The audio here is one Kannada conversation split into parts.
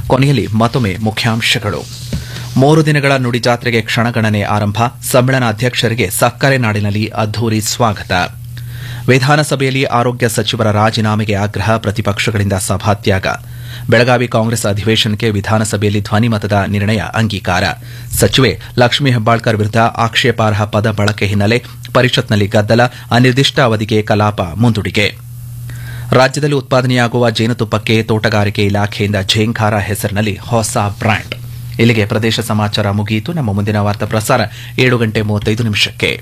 ಕೊನೆಯಲ್ಲಿ ಮತ್ತೊಮ್ಮೆ ಮುಖ್ಯಾಂಶಗಳು ಮೂರು ದಿನಗಳ ನುಡಿ ಜಾತ್ರೆಗೆ ಕ್ಷಣಗಣನೆ ಆರಂಭ ಸಮ್ಮೇಳನಾಧ್ಯಕ್ಷರಿಗೆ ಸಕ್ಕರೆ ನಾಡಿನಲ್ಲಿ ಅದ್ದೂರಿ ಸ್ವಾಗತ ವಿಧಾನಸಭೆಯಲ್ಲಿ ಆರೋಗ್ಯ ಸಚಿವರ ರಾಜೀನಾಮೆಗೆ ಆಗ್ರಹ ಪ್ರತಿಪಕ್ಷಗಳಿಂದ ಸಭಾತ್ಯಾಗ ಬೆಳಗಾವಿ ಕಾಂಗ್ರೆಸ್ ಅಧಿವೇಶನಕ್ಕೆ ವಿಧಾನಸಭೆಯಲ್ಲಿ ಧ್ವನಿಮತದ ನಿರ್ಣಯ ಅಂಗೀಕಾರ ಸಚಿವೆ ಲಕ್ಷ್ಮೀ ಹೆಬ್ಬಾಳ್ಕರ್ ವಿರುದ್ಧ ಆಕ್ಷೇಪಾರ್ಹ ಪದ ಬಳಕೆ ಹಿನ್ನೆಲೆ ಪರಿಷತ್ನಲ್ಲಿ ಗದ್ದಲ ಅನಿರ್ದಿಷ್ಟ ಅವಧಿಗೆ ಕಲಾಪ ಮುಂದೂಡಿಕೆ ರಾಜ್ಯದಲ್ಲಿ ಉತ್ಪಾದನೆಯಾಗುವ ಜೇನುತುಪ್ಪಕ್ಕೆ ತೋಟಗಾರಿಕೆ ಇಲಾಖೆಯಿಂದ ಝೇಂಖಾರ ಹೆಸರಿನಲ್ಲಿ ಹೊಸ ಬ್ರ್ಯಾಂಡ್ ಇಲ್ಲಿಗೆ ಪ್ರದೇಶ ಸಮಾಚಾರ ಮುಗಿಯಿತು ನಮ್ಮ ಮುಂದಿನ ವಾರ್ತಾ ಪ್ರಸಾರ ಏಳು ಗಂಟೆ ಮೂವತ್ತೈದು ನಿಮಿಷಕ್ಕೆ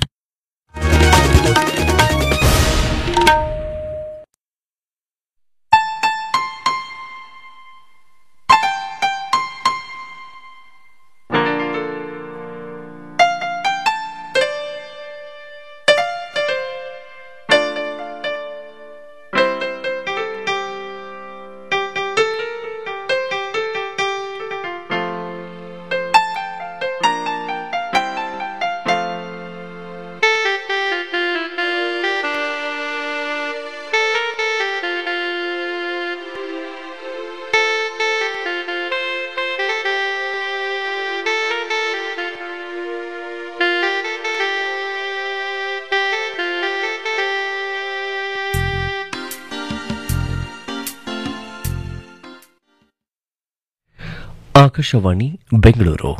ಆಕಾಶವಾಣಿ ಬೆಂಗಳೂರು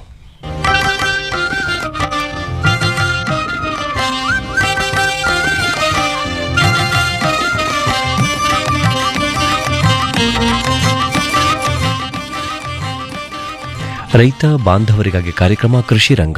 ರೈತ ಬಾಂಧವರಿಗಾಗಿ ಕಾರ್ಯಕ್ರಮ ಕೃಷಿ ರಂಗ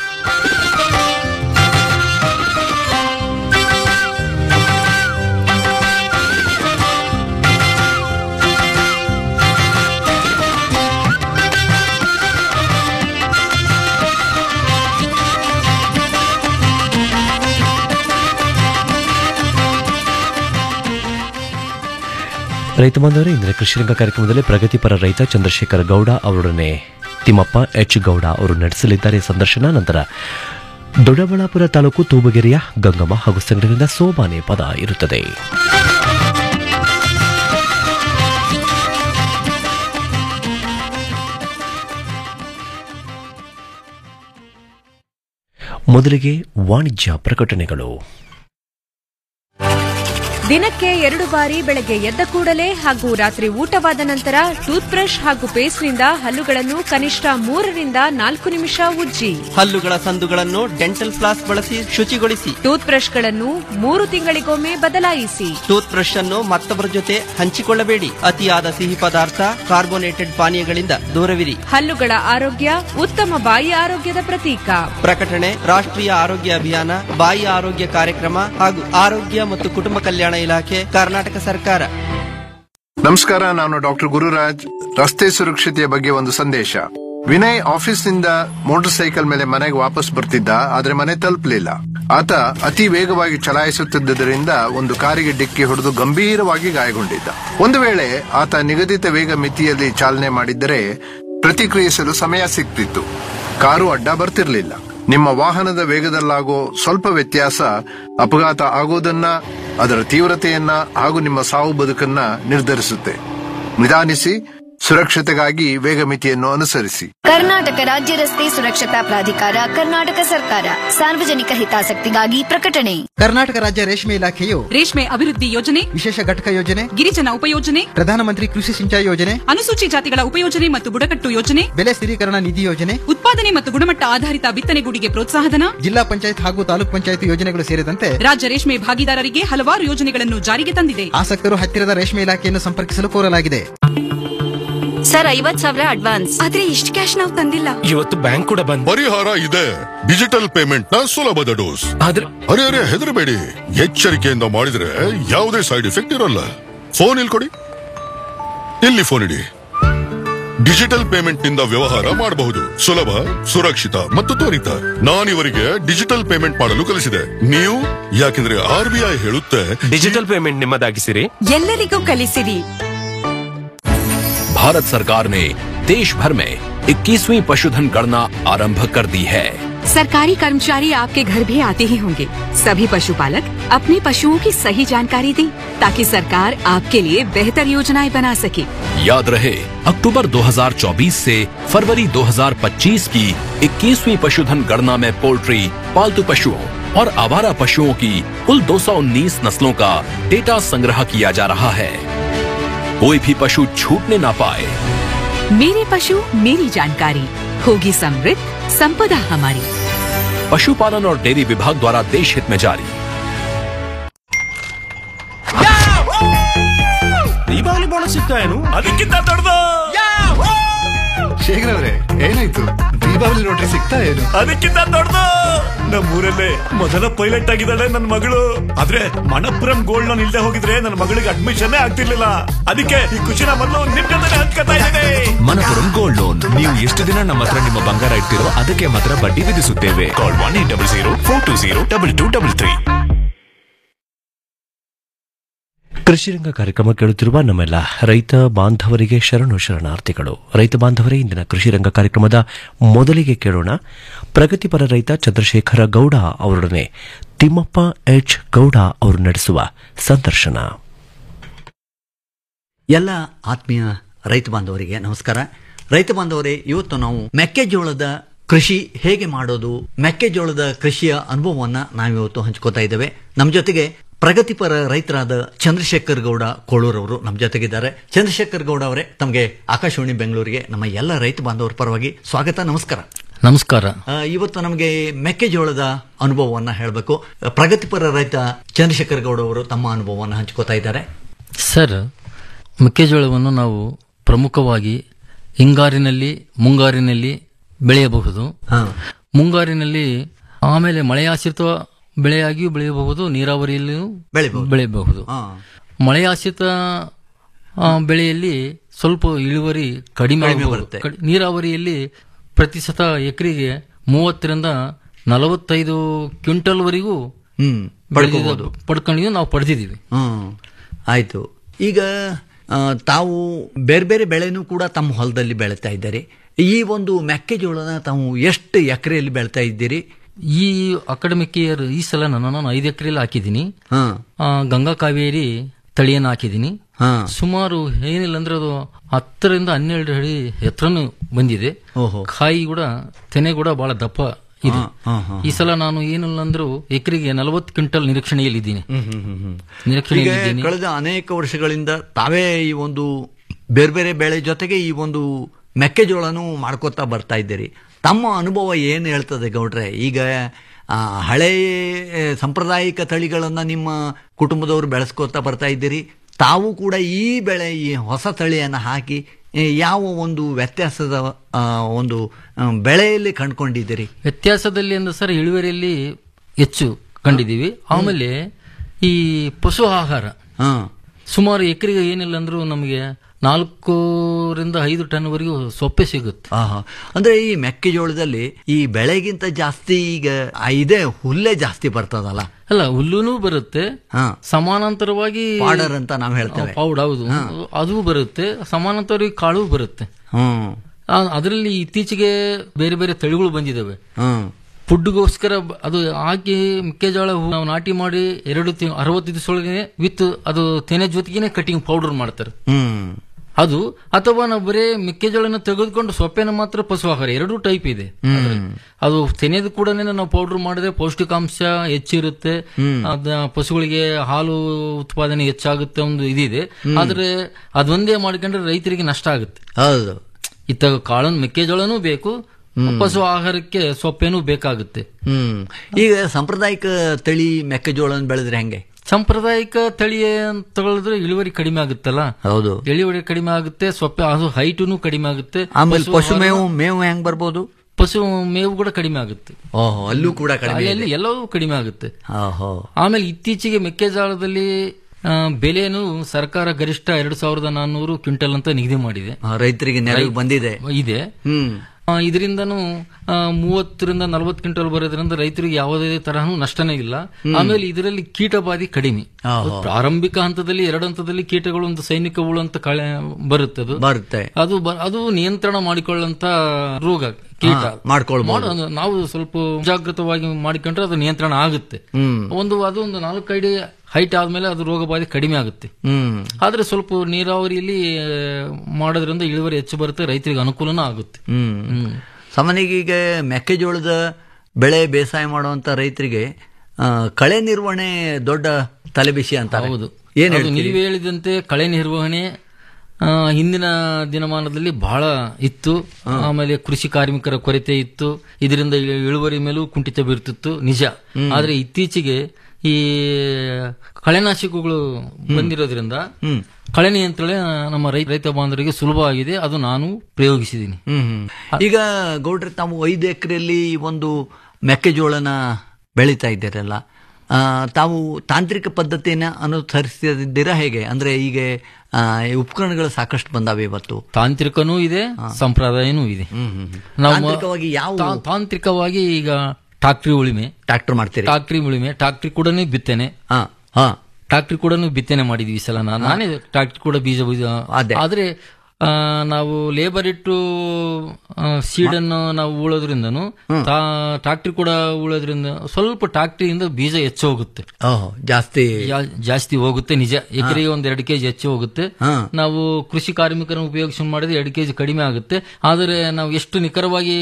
ರೈತ ಬಾಂಧವರೇ ಇಂದಿನ ಕೃಷಿ ರಂಗ ಕಾರ್ಯಕ್ರಮದಲ್ಲಿ ಪ್ರಗತಿಪರ ರೈತ ಚಂದ್ರಶೇಖರ ಗೌಡ ಅವರೊಡನೆ ತಿಮ್ಮಪ್ಪ ಎಚ್ ಗೌಡ ಅವರು ನಡೆಸಲಿದ್ದಾರೆ ಸಂದರ್ಶನ ನಂತರ ದೊಡ್ಡಬಳ್ಳಾಪುರ ತಾಲೂಕು ತೂಬಗೆರೆಯ ಗಂಗಮ್ಮ ಹಾಗೂ ಸಂಘಟನೆಯಿಂದ ಸೋಬಾನೆ ಪದ ಇರುತ್ತದೆ ಮೊದಲಿಗೆ ವಾಣಿಜ್ಯ ಪ್ರಕಟಣೆಗಳು ದಿನಕ್ಕೆ ಎರಡು ಬಾರಿ ಬೆಳಗ್ಗೆ ಎದ್ದ ಕೂಡಲೇ ಹಾಗೂ ರಾತ್ರಿ ಊಟವಾದ ನಂತರ ಟೂತ್ ಬ್ರಷ್ ಹಾಗೂ ಪೇಸ್ಟ್ನಿಂದ ಹಲ್ಲುಗಳನ್ನು ಕನಿಷ್ಠ ಮೂರರಿಂದ ನಾಲ್ಕು ನಿಮಿಷ ಉಜ್ಜಿ ಹಲ್ಲುಗಳ ಸಂದುಗಳನ್ನು ಡೆಂಟಲ್ ಫ್ಲಾಸ್ ಬಳಸಿ ಶುಚಿಗೊಳಿಸಿ ಟೂತ್ ಬ್ರಷ್ಗಳನ್ನು ಮೂರು ತಿಂಗಳಿಗೊಮ್ಮೆ ಬದಲಾಯಿಸಿ ಟೂತ್ ಬ್ರಷ್ ಅನ್ನು ಮತ್ತೊಬ್ಬರ ಜೊತೆ ಹಂಚಿಕೊಳ್ಳಬೇಡಿ ಅತಿಯಾದ ಸಿಹಿ ಪದಾರ್ಥ ಕಾರ್ಬೋನೇಟೆಡ್ ಪಾನೀಯಗಳಿಂದ ದೂರವಿರಿ ಹಲ್ಲುಗಳ ಆರೋಗ್ಯ ಉತ್ತಮ ಬಾಯಿ ಆರೋಗ್ಯದ ಪ್ರತೀಕ ಪ್ರಕಟಣೆ ರಾಷ್ಟ್ರೀಯ ಆರೋಗ್ಯ ಅಭಿಯಾನ ಬಾಯಿ ಆರೋಗ್ಯ ಕಾರ್ಯಕ್ರಮ ಹಾಗೂ ಆರೋಗ್ಯ ಮತ್ತು ಕುಟುಂಬ ಕಲ್ಯಾಣ ಇಲಾಖೆ ಕರ್ನಾಟಕ ಸರ್ಕಾರ ನಮಸ್ಕಾರ ನಾನು ಡಾಕ್ಟರ್ ಗುರುರಾಜ್ ರಸ್ತೆ ಸುರಕ್ಷತೆಯ ಬಗ್ಗೆ ಒಂದು ಸಂದೇಶ ವಿನಯ್ ಆಫೀಸ್ನಿಂದ ಮೋಟಾರ್ ಸೈಕಲ್ ಮೇಲೆ ಮನೆಗೆ ವಾಪಸ್ ಬರ್ತಿದ್ದ ಆದ್ರೆ ಮನೆ ತಲುಪಲಿಲ್ಲ ಆತ ಅತಿ ವೇಗವಾಗಿ ಚಲಾಯಿಸುತ್ತಿದ್ದರಿಂದ ಒಂದು ಕಾರಿಗೆ ಡಿಕ್ಕಿ ಹೊಡೆದು ಗಂಭೀರವಾಗಿ ಗಾಯಗೊಂಡಿದ್ದ ಒಂದು ವೇಳೆ ಆತ ನಿಗದಿತ ವೇಗ ಮಿತಿಯಲ್ಲಿ ಚಾಲನೆ ಮಾಡಿದ್ದರೆ ಪ್ರತಿಕ್ರಿಯಿಸಲು ಸಮಯ ಸಿಗ್ತಿತ್ತು ಕಾರು ಅಡ್ಡ ಬರ್ತಿರ್ಲಿಲ್ಲ ನಿಮ್ಮ ವಾಹನದ ವೇಗದಲ್ಲಾಗೋ ಸ್ವಲ್ಪ ವ್ಯತ್ಯಾಸ ಅಪಘಾತ ಆಗೋದನ್ನ ಅದರ ತೀವ್ರತೆಯನ್ನ ಹಾಗೂ ನಿಮ್ಮ ಸಾವು ಬದುಕನ್ನ ನಿರ್ಧರಿಸುತ್ತೆ ನಿಧಾನಿಸಿ ಸುರಕ್ಷತೆಗಾಗಿ ವೇಗ ಮಿತಿಯನ್ನು ಅನುಸರಿಸಿ ಕರ್ನಾಟಕ ರಾಜ್ಯ ರಸ್ತೆ ಸುರಕ್ಷತಾ ಪ್ರಾಧಿಕಾರ ಕರ್ನಾಟಕ ಸರ್ಕಾರ ಸಾರ್ವಜನಿಕ ಹಿತಾಸಕ್ತಿಗಾಗಿ ಪ್ರಕಟಣೆ ಕರ್ನಾಟಕ ರಾಜ್ಯ ರೇಷ್ಮೆ ಇಲಾಖೆಯು ರೇಷ್ಮೆ ಅಭಿವೃದ್ಧಿ ಯೋಜನೆ ವಿಶೇಷ ಘಟಕ ಯೋಜನೆ ಗಿರಿಜನ ಉಪಯೋಜನೆ ಪ್ರಧಾನಮಂತ್ರಿ ಕೃಷಿ ಸಿಂಚಾಯಿ ಯೋಜನೆ ಅನುಸೂಚಿ ಜಾತಿಗಳ ಉಪಯೋಜನೆ ಮತ್ತು ಬುಡಕಟ್ಟು ಯೋಜನೆ ಬೆಲೆ ಸ್ಥಿರೀಕರಣ ನಿಧಿ ಯೋಜನೆ ಉತ್ಪಾದನೆ ಮತ್ತು ಗುಣಮಟ್ಟ ಆಧಾರಿತ ಬಿತ್ತನೆಗೂಡಿಗೆ ಪ್ರೋತ್ಸಾಹಧನ ಜಿಲ್ಲಾ ಪಂಚಾಯತ್ ಹಾಗೂ ತಾಲೂಕ್ ಪಂಚಾಯತ್ ಯೋಜನೆಗಳು ಸೇರಿದಂತೆ ರಾಜ್ಯ ರೇಷ್ಮೆ ಭಾಗಿದಾರರಿಗೆ ಹಲವಾರು ಯೋಜನೆಗಳನ್ನು ಜಾರಿಗೆ ತಂದಿದೆ ಆಸಕ್ತರು ಹತ್ತಿರದ ರೇಷ್ಮೆ ಇಲಾಖೆಯನ್ನು ಸಂಪರ್ಕಿಸಲು ಕೋರಲಾಗಿದೆ ಸರ್ ಐವತ್ ಸಾವಿರ ಅಡ್ವಾನ್ಸ್ ಆದ್ರೆ ಇಷ್ಟು ಕ್ಯಾಶ್ ನಾವು ತಂದಿಲ್ಲ ಇವತ್ತು ಬ್ಯಾಂಕ್ ಕೂಡ ಬಂದ್ ಪರಿಹಾರ ಇದೆ ಡಿಜಿಟಲ್ ಪೇಮೆಂಟ್ ನ ಸುಲಭದ ಡೋಸ್ ಆದ್ರೆ ಅರೆ ಅರೆ ಹೆದರಬೇಡಿ ಎಚ್ಚರಿಕೆಯಿಂದ ಮಾಡಿದ್ರೆ ಯಾವುದೇ ಸೈಡ್ ಎಫೆಕ್ಟ್ ಇರಲ್ಲ ಫೋನ್ ಇಲ್ಲಿ ಕೊಡಿ ಇಲ್ಲಿ ಫೋನ್ ಇಡಿ ಡಿಜಿಟಲ್ ಪೇಮೆಂಟ್ ನಿಂದ ವ್ಯವಹಾರ ಮಾಡಬಹುದು ಸುಲಭ ಸುರಕ್ಷಿತ ಮತ್ತು ತ್ವರಿತ ನಾನಿವರಿಗೆ ಡಿಜಿಟಲ್ ಪೇಮೆಂಟ್ ಮಾಡಲು ಕಲಿಸಿದೆ ನೀವು ಯಾಕೆಂದ್ರೆ ಆರ್ ಬಿ ಐ ಹೇಳುತ್ತೆ ಡಿಜಿಟಲ್ ಪೇಮೆಂಟ್ ನಿಮ್ಮದಾಗಿಸಿರಿ ಎಲ್ಲರಿಗೂ ಕಲಿಸಿರಿ भारत सरकार ने देश भर में 21वीं पशुधन गणना आरंभ कर दी है सरकारी कर्मचारी आपके घर भी आते ही होंगे सभी पशुपालक अपने पशुओं की सही जानकारी दें ताकि सरकार आपके लिए बेहतर योजनाएं बना सके याद रहे अक्टूबर 2024 से फरवरी 2025 की 21वीं पशुधन गणना में पोल्ट्री पालतू पशुओं और आवारा पशुओं की कुल 219 नस्लों का डेटा संग्रह किया जा रहा है कोई भी पशु छूटने ना पाए मेरे पशु मेरी जानकारी होगी समृद्ध संपदा हमारी पशुपालन और डेयरी विभाग द्वारा देश हित में जारी ದೀಪಾವಳಿ ಬೋನಸ್ ಸಿಗ್ತಾ ಏನು ಅದಕ್ಕಿಂತ ದೊಡ್ಡದು ಶೇಖರ್ ಅವರೇ ಏನಾಯ್ತು ದೀಪಾವಳಿ ನೋಟ್ರಿ ಸಿಗ್ತಾ ಏನು ಅದಕ್ಕಿಂತ ದೊಡ್ಡದು ನಮ್ಮೂರಲ್ಲೇ ಮೊದಲ ಪೈಲಟ್ ಆಗಿದ್ದಾಳೆ ನನ್ನ ಮಗಳು ಆದ್ರೆ ಮಣಪುರಂ ಗೋಲ್ಡ್ ಲೋನ್ ಇಲ್ಲದೆ ಹೋಗಿದ್ರೆ ನನ್ನ ಮಗಳಿಗೆ ಅಡ್ಮಿಷನ್ ಆಗ್ತಿರ್ಲಿಲ್ಲ ಅದಕ್ಕೆ ಈ ಖುಷಿನ ಮೊದಲು ನಿಮ್ ಜೊತೆ ಹಂಚ್ಕೊತಾ ಇದ್ದೇನೆ ಮನಪುರಂ ಗೋಲ್ಡ್ ಲೋನ್ ನೀವು ಎಷ್ಟು ದಿನ ನಮ್ಮ ಹತ್ರ ನಿಮ್ಮ ಬಂಗಾರ ಇಡ್ತೀರೋ ಅದಕ್ಕೆ ಮಾತ್ರ ಬಡ್ಡಿ ವಿಧಿಸುತ್ತೇವೆ call one eight double zero four two zero double two double three ಕೃಷಿರಂಗ ಕಾರ್ಯಕ್ರಮ ಕೇಳುತ್ತಿರುವ ನಮ್ಮೆಲ್ಲ ರೈತ ಬಾಂಧವರಿಗೆ ಶರಣು ಶರಣಾರ್ಥಿಗಳು ರೈತ ಬಾಂಧವರೇ ಇಂದಿನ ಕೃಷಿರಂಗ ಕಾರ್ಯಕ್ರಮದ ಮೊದಲಿಗೆ ಕೇಳೋಣ ಪ್ರಗತಿಪರ ರೈತ ಚಂದ್ರಶೇಖರ ಗೌಡ ಅವರೊಡನೆ ತಿಮ್ಮಪ್ಪ ಎಚ್ ಗೌಡ ಅವರು ನಡೆಸುವ ಸಂದರ್ಶನ ಎಲ್ಲ ಆತ್ಮೀಯ ರೈತ ಬಾಂಧವರಿಗೆ ನಮಸ್ಕಾರ ರೈತ ಬಾಂಧವರೇ ಇವತ್ತು ನಾವು ಮೆಕ್ಕೆಜೋಳದ ಕೃಷಿ ಹೇಗೆ ಮಾಡೋದು ಮೆಕ್ಕೆಜೋಳದ ಕೃಷಿಯ ಅನುಭವವನ್ನ ನಾವಿವತ್ತು ಹಂಚ್ಕೋತಾ ಇದ್ದೇವೆ ನಮ್ಮ ಜೊತೆಗೆ ಪ್ರಗತಿಪರ ರೈತರಾದ ಚಂದ್ರಶೇಖರ್ ಗೌಡ ಕೋಳೂರವರು ನಮ್ಮ ಜೊತೆಗಿದ್ದಾರೆ ಚಂದ್ರಶೇಖರ್ ಗೌಡ ಅವರೇ ತಮಗೆ ಆಕಾಶವಾಣಿ ಬೆಂಗಳೂರಿಗೆ ನಮ್ಮ ಎಲ್ಲ ರೈತ ಬಾಂಧವರ ಪರವಾಗಿ ಸ್ವಾಗತ ನಮಸ್ಕಾರ ನಮಸ್ಕಾರ ಆ, ಇವತ್ತು ನಮಗೆ ಮೆಕ್ಕೆಜೋಳದ ಅನುಭವವನ್ನ ಹೇಳಬೇಕು ಪ್ರಗತಿಪರ ರೈತ ಚಂದ್ರಶೇಖರ್ ಗೌಡ ಅವರು ತಮ್ಮ ಅನುಭವವನ್ನು ಹಂಚ್ಕೋತಾ ಇದ್ದಾರೆ ಸರ್ ಮೆಕ್ಕೆಜೋಳವನ್ನು ನಾವು ಪ್ರಮುಖವಾಗಿ ಹಿಂಗಾರಿನಲ್ಲಿ ಮುಂಗಾರಿನಲ್ಲಿ ಬೆಳೆಯಬಹುದು ಮುಂಗಾರಿನಲ್ಲಿ ಆಮೇಲೆ ಮಳೆಯಾಶ್ರಿತ ಬೆಳೆಯಾಗಿಯೂ ಬೆಳೆಯಬಹುದು ನೀರಾವರಿಯಲ್ಲಿಯೂ ಬೆಳೆಯಬಹುದು. ಬೆಳೆಯಬಹುದು ಮಳೆಯಾಶ್ರಿತ ಆ, ಬೆಳೆಯಲ್ಲಿ ಸ್ವಲ್ಪ ಇಳುವರಿ ಕಡಿಮೆ ಕಡಿಮೆ ಆಗಬಹುದು. ಬರುತ್ತೆ. ಕಡಿ- ನೀರಾವರಿಯಲ್ಲಿ ಪ್ರತಿಶತ ಎಕರೆಗೆ ಮೂವತ್ತರಿಂದ ನಲವತ್ತೈದು ಕ್ವಿಂಟಲ್ವರೆಗೂ ಹ್ಮ್ ಪಡ್ಕೋಬಹುದು. ಪಡ್ಕೊಂಡಿದ್ದು ನಾವು ಪಡೆದಿದ್ದೀವಿ ಹ್ಮ್ ಆಯ್ತು ಈಗ ಆ, ತಾವು ಬೇರೆ ಬೇರೆ ಬೆಳೆನೂ ಕೂಡ ತಮ್ಮ ಹೊಲದಲ್ಲಿ ಬೆಳೀತಾ ಇದ್ದಾರೆ ಈ ಒಂದು ಮೆಕ್ಕೆಜೋಳನ ತಾವು ಎಷ್ಟು ಎಕರೆಯಲ್ಲಿ ಬೆಳ್ತಾ ಇದ್ದೀರಿ ಈ ಅಕಾಡೆಮಿಕ್ ಇಯರ್ ಈ ಸಲ ನಾನು ನಾನು ಐದು ಎಕರೆಯಲ್ಲಿ ಹಾಕಿದ್ದೀನಿ ಹಾ ಆ, ಗಂಗಾ ಕಾವೇರಿ ತಳಿಯನ್ನು ಹಾಕಿದ್ದೀನಿ ಹಾ ಸುಮಾರು ಏನಿಲ್ಲ ಅಂದ್ರೆ ಅದು ಹತ್ತರಿಂದ ಹನ್ನೆರಡು ಅಡಿ ಎತ್ತರನು ಬಂದಿದೆ ಓಹೋ ಕಾಯಿ ಕೂಡ ತೆನೆ ಕೂಡ ಬಹಳ ದಪ್ಪ ಇದೆ ಹಾ, ಹಾ, ಈ ಸಲ ನಾನು ಏನಿಲ್ಲ ಅಂದ್ರೂ ಎಕರೆಗೆ ನಲವತ್ತು ಕ್ವಿಂಟಲ್ ನಿರೀಕ್ಷಣೆಯಲ್ಲಿದ್ದೀನಿ ಹ್ಮ್, ಹ್ಮ್, ಹ್ಮ್, ಹ್ಮ್. ಈಗ ನಿರೀಕ್ಷಣೆಯಲ್ಲಿದ್ದೀನಿ ಕಳೆದ ಅನೇಕ ವರ್ಷಗಳಿಂದ ತಾವೇ ಈ ಒಂದು ಬೇರೆ ಬೇರೆ ಬೆಳೆ ಜೊತೆಗೆ ಈ ಒಂದು ಮೆಕ್ಕೆಜೋಳನೂ ಮಾಡ್ಕೋತಾ ಬರ್ತಾ ಇದ್ದೀರಿ ತಮ್ಮ ಅನುಭವ ಏನು ಹೇಳ್ತದೆ ಗೌಡ್ರೆ ಈಗ ಆ, ಹಳೆ ಸಾಂಪ್ರದಾಯಿಕ ತಳಿಗಳನ್ನು ನಿಮ್ಮ ಕುಟುಂಬದವರು ಬೆಳೆಸ್ಕೋತಾ ಬರ್ತಾ ಇದ್ದೀರಿ ತಾವು ಕೂಡ ಈ ಬೆಳೆ ಈ ಹೊಸ ತಳಿಯನ್ನು ಹಾಕಿ ಏ, ಯಾವ ಒಂದು ವ್ಯತ್ಯಾಸದ ಆ, ಒಂದು ಆ, ಬೆಳೆಯಲ್ಲಿ ಕಂಡುಕೊಂಡಿದ್ದೀರಿ ವ್ಯತ್ಯಾಸದಲ್ಲಿ ಅಂದ್ರೆ ಸರ್ ಇಳುವರಿಯಲ್ಲಿ ಹೆಚ್ಚು ಕಂಡಿದ್ದೀವಿ ಆಮೇಲೆ ಈ ಪಶು ಆಹಾರ ಸುಮಾರು ಎಕರೆಗೆ ಏನಿಲ್ಲ ಅಂದ್ರೂ ನಮಗೆ ನಾಲ್ಕೂರಿಂದ ಐದು ಟನ್ ವರೆಗೂ ಸೊಪ್ಪೆ ಸಿಗುತ್ತೆ ಆಹಾ. ಅಂದ್ರೆ ಈ ಮೆಕ್ಕೆಜೋಳದಲ್ಲಿ ಈ ಬೆಳೆಗಿಂತ ಜಾಸ್ತಿ ಈಗ ಆ ಇದೇ ಹುಲ್ಲೇ ಜಾಸ್ತಿ ಬರ್ತದಲ್ಲ ಅಲ್ಲ ಹುಲ್ಲುನೂ ಬರುತ್ತೆ ಹಾ. ಸಮಾನಾಂತರವಾಗಿ ಪಾಡರ್ ಅಂತ ನಾವು ಹೇಳ್ತೇವೆ. ಪೌಡ್ ಹೌದು ಅದು ಬರುತ್ತೆ ಸಮಾನಾಂತರವಾಗಿ ಕಾಳು ಬರುತ್ತೆ ಹ್ಮ್ ಅದರಲ್ಲಿ ಇತ್ತೀಚೆಗೆ ಬೇರೆ ಬೇರೆ ತಳಿಗಳು ಬಂದಿದ್ದಾವೆ ಹ್ಮ್ ಫುಡ್ಗೋಸ್ಕರ ಬ- ಅದು ಹಾಕಿ ಮೆಕ್ಕೆಜೋಳ ಹೂ- ನಾವು ನಾಟಿ ಮಾಡಿ ಎರಡು ತಿಂಗ್ ಅರವತ್ತು ದಿವಸದೊಳಗೆ ವಿತ್ ಅದು ತೆನೆ ಜೊತೆಗೇನೆ ಕಟಿಂಗ್ ಪೌಡರ್ ಮಾಡ್ತಾರೆ ಹ್ಮ್ ಅದು ಅಥವಾ ನಾವು ಬರೀ ಮೆಕ್ಕೆಜೋಳನ ತೆಗೆದುಕೊಂಡು ಸೊಪ್ಪೆನ ಮಾತ್ರ ಪಶು ಆಹಾರ ಎರಡೂ ಟೈಪ್ ಇದೆ ಹ್ಮ್. ಅದ್ರಲ್ಲಿ. ಅದು ತೆನೆದು ಕೂಡ ನಾವು ಪೌಡರ್ ಮಾಡಿದ್ರೆ ಪೌಷ್ಟಿಕಾಂಶ ಹೆಚ್ಚಿರುತ್ತೆ ಹ್ಮ್. ಅದ ಪಶುಗಳಿಗೆ ಹಾಲು ಉತ್ಪಾದನೆ ಹೆಚ್ಚಾಗುತ್ತೆ ಒಂದು ಇದಿದೆ ಹ್ಮ್. ಆದ್ರೆ ಅದೊಂದೇ ಮಾಡ್ಕೊಂಡ್ರೆ ರೈತರಿಗೆ ನಷ್ಟ ಆಗುತ್ತೆ ಹೌದು ಇತ್ತ ಕಾಳನ್ ಮೆಕ್ಕೆಜೋಳನೂ ಬೇಕು ಪಶು ಆಹಾರಕ್ಕೆ ಸೊಪ್ಪೇನೂ ಬೇಕಾಗುತ್ತೆ ಹ್ಮ್ ಈಗ ಸಾಂಪ್ರದಾಯಿಕ ತಳಿ ಮೆಕ್ಕೆಜೋಳ ಬೆಳೆದ್ರೆ ಹೆಂಗೆ ಸಾಂಪ್ರದಾಯಿಕ ತಳಿ ಅಂತ ತಗೊಳಿದ್ರೆ ಇಳುವರಿ ಕಡಿಮೆ ಆಗುತ್ತಲ್ಲ ಹೌದು ಇಳುವರಿ ಕಡಿಮೆ ಆಗುತ್ತೆ ಸೊಪ್ಪೆ ಅದು ಹೈಟುನು ಕಡಿಮೆ ಆಗುತ್ತೆ ಆಮೇಲೆ ಪಶು ಪಶು ಆಹಾರ- ಮೇವು ಮೇವು ಹೆಂಗ್ ಬರ್ಬೋದು ಪಶು ಮೇವು ಕೂಡ ಕಡಿಮೆ ಆಗುತ್ತೆ ಓಹೋ ಅಲ್ಲೂ ಕೂಡ ಕಡಿಮೆ ಅಲ್ಲಿ ಇದೆ. ಎಲ್ಲವೂ ಕಡಿಮೆ ಆಗುತ್ತೆ ಓಹೋ ಆಮೇಲೆ ಇತ್ತೀಚೆಗೆ ಮೆಕ್ಕೆಜೋಳದಲ್ಲಿ ಆ, ಬೆಲೆನು ಸರ್ಕಾರ ಗರಿಷ್ಠ ಎರಡು ಸಾವಿರದ ನಾನ್ನೂರು ಕ್ವಿಂಟಲ್ ಅಂತ ನಿಗದಿ ಮಾಡಿದೆ ಆ, ರೈತರಿಗೆ ನೆರವು ರೈ- ಬಂದಿದೆ ಇದೆ ಹ್ಮ್ ಆ, ಇದರಿಂದನೂ ಆ, ಮೂವತ್ತರಿಂದ ನಲವತ್ತು ಕ್ವಿಂಟಲ್ ಬರೋದ್ರಿಂದ ರೈತರಿಗೆ ಯಾವುದೇ ತರಹನೂ ನಷ್ಟನೇ ಇಲ್ಲ ಹ್ಮ್. ಆಮೇಲೆ ಇದರಲ್ಲಿ ಕೀಟಬಾಧೆ ಕಡಿಮೆ ಆಹಾ. ಪ್ರಾರಂಭಿಕ ಹಂತದಲ್ಲಿ ಎರಡು ಹಂತದಲ್ಲಿ ಕೀಟಗಳು ಒಂದು ಸೈನಿಕ ಹುಳು ಅಂತ ಕಳೆ ಬರುತ್ತೆ ಅದು ಬರುತ್ತೆ ಅದು ಬ- ಅದು ನಿಯಂತ್ರಣ ಮಾಡಿಕೊಳ್ಳಂತ ರೋಗ ಕೀಟ ಹಾ, ಮಾಡ್ಕೊಳ್ಬೋದು. ಮಾಡು- ನಾವು ಸ್ವಲ್ಪ ಜಾಗೃತವಾಗಿ ಮಾಡಿಕೊಂಡ್ರೆ ಅದು ನಿಯಂತ್ರಣ ಆಗುತ್ತೆ ಹ್ಮ್. ಒಂದು ಅದು ಒಂದು ನಾಲ್ಕು ಅಡಿ ಹೈಟ್ ಆದ್ಮೇಲೆ ಅದು ರೋಗ ಬಾಧೆ ಕಡಿಮೆ ಆಗುತ್ತೆ ಹ್ಮ್ ಆದ್ರೆ ಸ್ವಲ್ಪ ನೀರಾವರಿಯಲ್ಲಿ ಆ, ಮಾಡೋದ್ರಿಂದ ಇಳುವರಿ ಹೆಚ್ಚು ಬರುತ್ತೆ ರೈತರಿಗೆ ಅನುಕೂಲನೂ ಆಗುತ್ತೆ ಹ್ಮ್ ಸಾಮಾನ್ಯವಾಗಿ ಈಗ ಮೆಕ್ಕೆಜೋಳದ ಬೆಳೆ ಬೇಸಾಯ ಮಾಡುವಂತ ರೈತರಿಗೆ ಆ, ಕಳೆ ನಿರ್ವಹಣೆ ದೊಡ್ಡ ತಲೆಬಿಸಿ ಅಂತ ಹೌದು ಏನ್ ಅದು ಹೇಳ್ತೀರಿ? ನೀವು ಹೇಳಿದಂತೆ ಕಳೆ ನಿರ್ವಹಣೆ ಆ, ಹಿಂದಿನ ದಿನಮಾನದಲ್ಲಿ ಬಹಳ ಇತ್ತು ಆಮೇಲೆ ಕೃಷಿ ಕಾರ್ಮಿಕರ ಕೊರತೆ ಇತ್ತು ಇದರಿಂದ ಇಳು- ಇಳುವರಿ ಮೇಲೂ ಕುಂಠಿತ ಬೀರ್ತಿತ್ತು ನಿಜ ಹ್ಮ್. ಆದ್ರೆ ಇತ್ತೀಚೆಗೆ ಈ ಕಳೆನಾಶಕಗಳು ಬಂದಿರೋದ್ರಿಂದ ಹ್ಮ್. ಕಳೆ ನಿಯಂತ್ರಣ ನಮ್ಮ ರೈ- ರೈತ ಬಾಂಧವರಿಗೆ ಸುಲಭವಾಗಿದೆ ಅದು ನಾನು ಪ್ರಯೋಗಿಸಿದ್ದೀನಿ ಹ್ಮ್ ಹ್ಮ್. ಈಗ ಗೌಡ್ರೆ ತಾವು ಐದು ಎಕರೆಯಲ್ಲಿ ಒಂದು ಮೆಕ್ಕೆಜೋಳನ ಬೆಳೀತಾ ಇದ್ದೀರಲ್ಲ ಆ, ತಾವು ತಾಂತ್ರಿಕ ಪದ್ಧತಿಯನ್ನ ಅನುಸರಿಸಿದ್ದೀರಾ ಹೇಗೆ ಅಂದ್ರೆ ಈಗ ಆ, ಈ ಉಪಕರಣಗಳು ಸಾಕಷ್ಟು ಬಂದಾವೆ ಇವತ್ತು ತಾಂತ್ರಿಕನೂ ಇದೆ ಸಂಪ್ರದಾಯನೂ ಇದೆ ನಾವು ತಾಂತ್ರಿಕವಾಗಿ ಯಾವ ತಾ- ತಾಂತ್ರಿಕವಾಗಿ ಈಗ ಟ್ರಾಕ್ಟ್ರಿ ಉಳಿಮೆ ಟ್ರಾಕ್ಟರ್ ಮಾಡ್ತೀರಿ ಟ್ರಾಕ್ಟ್ರಿ ಉಳಿಮೆ ಟ್ರಾಕ್ಟ್ರಿ ಕೂಡ ಬಿತ್ತನೆ ಟ್ರಾಕ್ಟ್ರಿ ಕೂಡ ಬಿತ್ತನೆ ಮಾಡಿದ್ವಿ ಈ ಸಲ ನಾನು ನಾನೇ ಟ್ರಾಕ್ಟ್ರಿ ಕೂಡ ಬೀಜ ಬೀಜ ಆದ್ರೆ ಆ, ನಾವು ಲೇಬರ್ ಇಟ್ಟು ಸೀಡ್ ಅನ್ನು ನಾವು ಉಳೋದ್ರಿಂದನು ಟ್ರಾಕ್ಟ್ರಿ ಕೂಡ ಉಳೋದ್ರಿಂದ ಸ್ವಲ್ಪ ಟ್ರಾಕ್ಟ್ರಿಯಿಂದ ಬೀಜ ಹೆಚ್ಚು ಹೋಗುತ್ತೆ ಓಹ್ ಜಾಸ್ತಿ ಜಾ- ಜಾಸ್ತಿ ಹೋಗುತ್ತೆ ನಿಜ ಎಕರೆಗೆ ಒಂದ್ ಎರಡು ಕೆಜಿ ಹೆಚ್ಚು ಹೋಗುತ್ತೆ ಹಾ. ನಾವು ಕೃಷಿ ಕಾರ್ಮಿಕರನ್ನು ಉಪಯೋಗಿಸಿ ಮಾಡಿದ್ರೆ ಎರಡು ಕೆಜಿ ಕಡಿಮೆ ಆಗುತ್ತೆ ಆದರೆ ನಾವು ಎಷ್ಟು ನಿಖರವಾಗಿ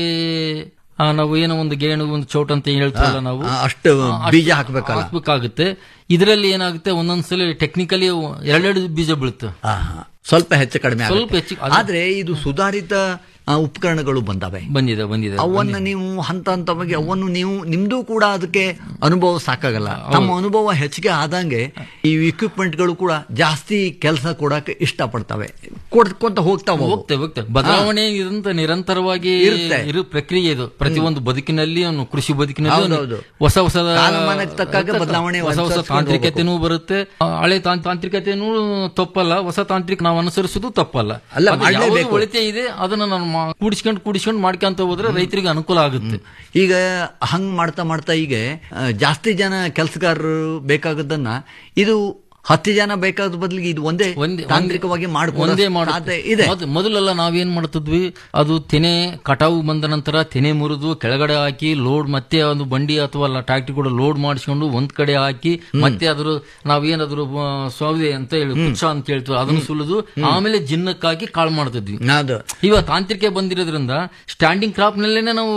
ಆ, ನಾವು ಏನೋ ಒಂದು ಗೇಣು ಒಂದು ಚೌಟ್ ಅಂತ ಹೇಳ್ತೀವಲ್ಲ ಹಾ, ನಾವು ಆ, ಅಷ್ಟು ಆ, ಬೀಜ ಹಾಕ್ಬೇಕಲ್ಲ? ಹಾಕ್ಬೇಕಾಗುತ್ತೆ ಇದರಲ್ಲಿ ಏನಾಗುತ್ತೆ ಒಂದೊಂದ್ಸಲ ಟೆಕ್ನಿಕಲಿ ಎರಡೆರಡು ಬೀಜ ಬೀಳುತ್ತೆ ಸ್ವಲ್ಪ ಹೆಚ್ಚು ಕಡಿಮೆ ಸ್ವಲ್ಪ ಆಗುತ್ತೆ. ಹೆಚ್ಚು ಅದು- ಆದ್ರೆ ಇದು ಸುಧಾರಿತ ಆ, ಉಪಕರಣಗಳು ಬಂದಾವೆ ಬಂದಿದೆ ಬಂದಿದೆ ಅವನ್ನ ನೀವು ಹಂತ ಹಂತವಾಗಿ ಅವನ್ನು ನೀವು ನಿಮ್ದು ಕೂಡ ಅದಕ್ಕೆ ಅನುಭವ ಸಾಕಾಗಲ್ಲ ತಮ್ಮ ಅನುಭವ ಹೆಚ್ಚಿಗೆ ಆದಂಗೆ ಈ ಇಕ್ವಿಪ್ಮೆಂಟ್ಗಳು ಕೂಡ ಜಾಸ್ತಿ ಕೆಲಸ ಕೊಡಕ್ಕೆ ಇಷ್ಟಪಡ್ತವೆ ಕೊಡ್ಕೊಂತ ಹೋಗ್ತಾವ ಹೋಗ್ತೇವೆ ಹೋಗ್ತೇವೆ ಬದಲಾವಣೆ ಇದಂತ ನಿರಂತರವಾಗಿ ಇರುತ್ತೆ. ಇರು ಪ್ರಕ್ರಿಯೆ ಇದು ಪ್ರತಿಯೊಂದು ಬದುಕಿನಲ್ಲಿ ಅವನು ಕೃಷಿ ಬದುಕಿನಲ್ಲಿ ಅವನು ಹೌದೌದು. ಹೊಸ ಹೊಸ ಕಾಲಮಾನಕ್ಕೆ ತಕ್ಕಾಗ ಬದಲಾವಣೆ ಹೊಸ ಹೊಸ ಅನುಸರಿಸ್ಕೊಂಡು ತಾಂತ್ರಿಕತೆನೂ ಬರುತ್ತೆ ಆ, ಹಳೆ ತಾಂ- ತಾಂತ್ರಿಕತೆನೂ ತಪ್ಪಲ್ಲ ಹೊಸ ತಾಂತ್ರಿಕ ನಾವು ಅನುಸರಿಸುದು ತಪ್ಪಲ್ಲ ಅಲ್ಲ, ಅದು ಮಾಡ್ಲೇಬೇಕು. ಯಾವುದು ಒಳಿತೆ ಇದೆ ಅದನ್ನ ನಾನು ಮಾ- ಕೂಡಿಸ್ಕೊಂಡು ಕೂಡಿಸ್ಕೊಂಡು ಮಾಡ್ಕೊಂತ ಹೋದ್ರೆ ರೈತರಿಗೆ ಅನುಕೂಲ ಆಗುತ್ತೆ ಈಗ ಹಂಗ್ ಮಾಡ್ತಾ ಮಾಡ್ತಾ ಈಗ ಆ, ಜಾಸ್ತಿ ಜನ ಕೆಲಸಗಾರರು ಬೇಕಾಗದನ್ನ ಇದು ಹತ್ತು ಜನ ಬೇಕಾದ ಬದಲಿಗೆ ಇದು ಒಂದೇ ತಾಂತ್ರಿಕವಾಗಿ ಮಾಡ್ಕೊಳ್ಳೋ ಒಂದೇ ಮಾಡು ಸಾಧ್ಯ ಇದೆ ಮೊದ್- ಮೊದಲೆಲ್ಲ ನಾವೇನ್ ಮಾಡ್ತಿದ್ವಿ ಅದು ತೆನೆ ಕಟಾವು ಬಂದ ನಂತರ ತೆನೆ ಮುರಿದು ಕೆಳಗಡೆ ಹಾಕಿ ಲೋಡ್ ಮತ್ತೆ ಒಂದು ಬಂಡಿ ಅಥವಾ ಟ್ರಾಕ್ಟರ್ ಕೂಡ ಲೋಡ್ ಮಾಡಿಸ್ಕೊಂಡು ಒಂದ್ ಕಡೆ ಹಾಕಿ ಮತ್ತೆ ಅದ್ರ ನಾವೇನಾದ್ರು ಆ, ಸೌದೆ ಅಂತ ಹೇಳಿ ಕುಚ್ಚ ಅಂತ ಹೇಳ್ತೀವಿ ಅದನ್ನು ಸುಲಿದು ಆಮೇಲೆ ಜಿನ್ನಕ್ಕಾಗಿ ಕಾಳು ಮಾಡ್ತಿದ್ವಿ ಅದು ಇವಾಗ ತಾಂತ್ರಿಕ ಬಂದಿರೋದ್ರಿಂದ ಸ್ಟ್ಯಾಂಡಿಂಗ್ ಕ್ರಾಪ್ ನಲ್ಲೇನೆ ನಾವು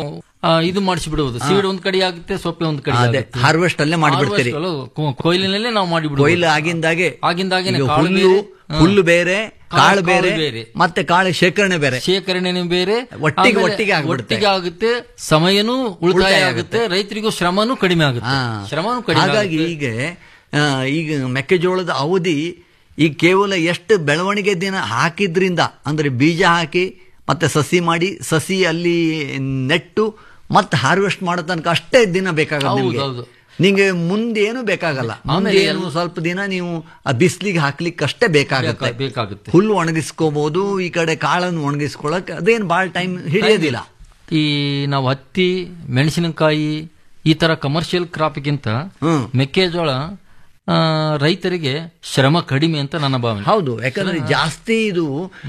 ಆ, ಇದು ಮಾಡಿಸಿಬಿಡುವುದು ಸೀಡ್ ಒಂದ್ ಕಡೆ ಆಗುತ್ತೆ ಸೊಪ್ಪೆ ಒಂದ್ ಕಡೆ ಅದೇ, ಆಗುತ್ತೆ. harvest ಅಲ್ಲೇ ಮಾಡ್ಬಿಡ್ತೀರಿ. Harvest ಅಲ್ಲೂ ಕೊ- ಕೊಯ್ಲಿನಲ್ಲೇ ನಾವು ಮಾಡಿಬಿಡುವುದು ಕೊಯ್ಲು ಆಗಿಂದಾಗೆ ಆಗಿಂದಾಗೇನೆ ಈಗ ಕಾಳು ಹುಲ್ಲು ಬೇರೆ, ಹಾ. ಹುಲ್ಲು ಬೇರೆ ಕಾಳು ಕಾಳು ಬೇರೆ ಬೇರೆ. ಮತ್ತೆ ಕಾಳು ಶೇಖರಣೆ ಬೇರೆ ಶೇಖರಣೆನೂ ಬೇರೆ ಒಟ್ಟಿಗೆ ಆಮೇಲೆ ಒಟ್ಟಿಗೆ ಆಗ್ಬಿಡುತ್ತೆ. ಒಟ್ಟಿಗೆ ಆಗುತ್ತೆ ಸಮಯನೂ ಉಳಿತಾಯ ಉಳಿತಾಯ ಆಗುತ್ತೆ ರೈತರಿಗೂ ಶ್ರಮನೂ ಕಡಿಮೆ ಆಗುತ್ತೆ ಹಾ. ಶ್ರಮನೂ ಕಡಿಮೆ ಹಾಗಾಗಿ ಆಗುತ್ತೆ. ಈಗ ಆ, ಈಗ ಮೆಕ್ಕೆಜೋಳದ ಅವಧಿ ಈಗ ಕೇವಲ ಎಷ್ಟು ಬೆಳವಣಿಗೆ ದಿನ ಹಾಕಿದ್ರಿಂದ ಅಂದ್ರೆ ಬೀಜ ಹಾಕಿ ಮತ್ತೆ ಸಸಿ ಮಾಡಿ ಸಸಿ ಅಲ್ಲಿ ನೆಟ್ಟು ಮತ್ತೆ ಹಾರ್ವೆಸ್ಟ್ ಮಾಡೋ ತನಕ ಅಷ್ಟೇ ದಿನ ಬೇಕಾಗಲ್ಲ ಹೌದು, ನಿಮ್ಗೆ ಹೌದು. ನಿಂಗೆ ಮುಂದೆ ಏನು ಬೇಕಾಗಲ್ಲ ಮುಂದೆ ಆಮೇಲೆ ಏನು ಸ್ವಲ್ಪ ದಿನ ನೀವು ಆ ಬಿಸಿಲಿಗೆ ಹಾಕ್ಲಿಕ್ಕೆ ಅಷ್ಟೇ ಬೇಕಾಗುತ್ತೆ ಬೇಕಾ- ಬೇಕಾಗುತ್ತೆ. ಹುಲ್ಲು ಒಣಗಿಸ್ಕೋಬಹುದು ಈ ಕಡೆ ಕಾಳನ್ನು ಒಣಗಿಸ್ಕೊಳಕ್ ಅದೇನು ಭಾಳ ಟೈಮ್ ಹಿಡಿಯೋದಿಲ್ಲ ಈ ನಾವು ಹತ್ತಿ ಮೆಣಸಿನಕಾಯಿ ಈ ತರ ಕಮರ್ಷಿಯಲ್ ಕ್ರಾಪ್ಗಿಂತ ಮೆಕ್ಕೆಜೋಳ ಆ, ರೈತರಿಗೆ ಶ್ರಮ ಕಡಿಮೆ ಅಂತ ನನ್ನ ಭಾವನೆ ಹೌದು ಯಾಕಂದ್ರೆ ಜಾಸ್ತಿ ಇದು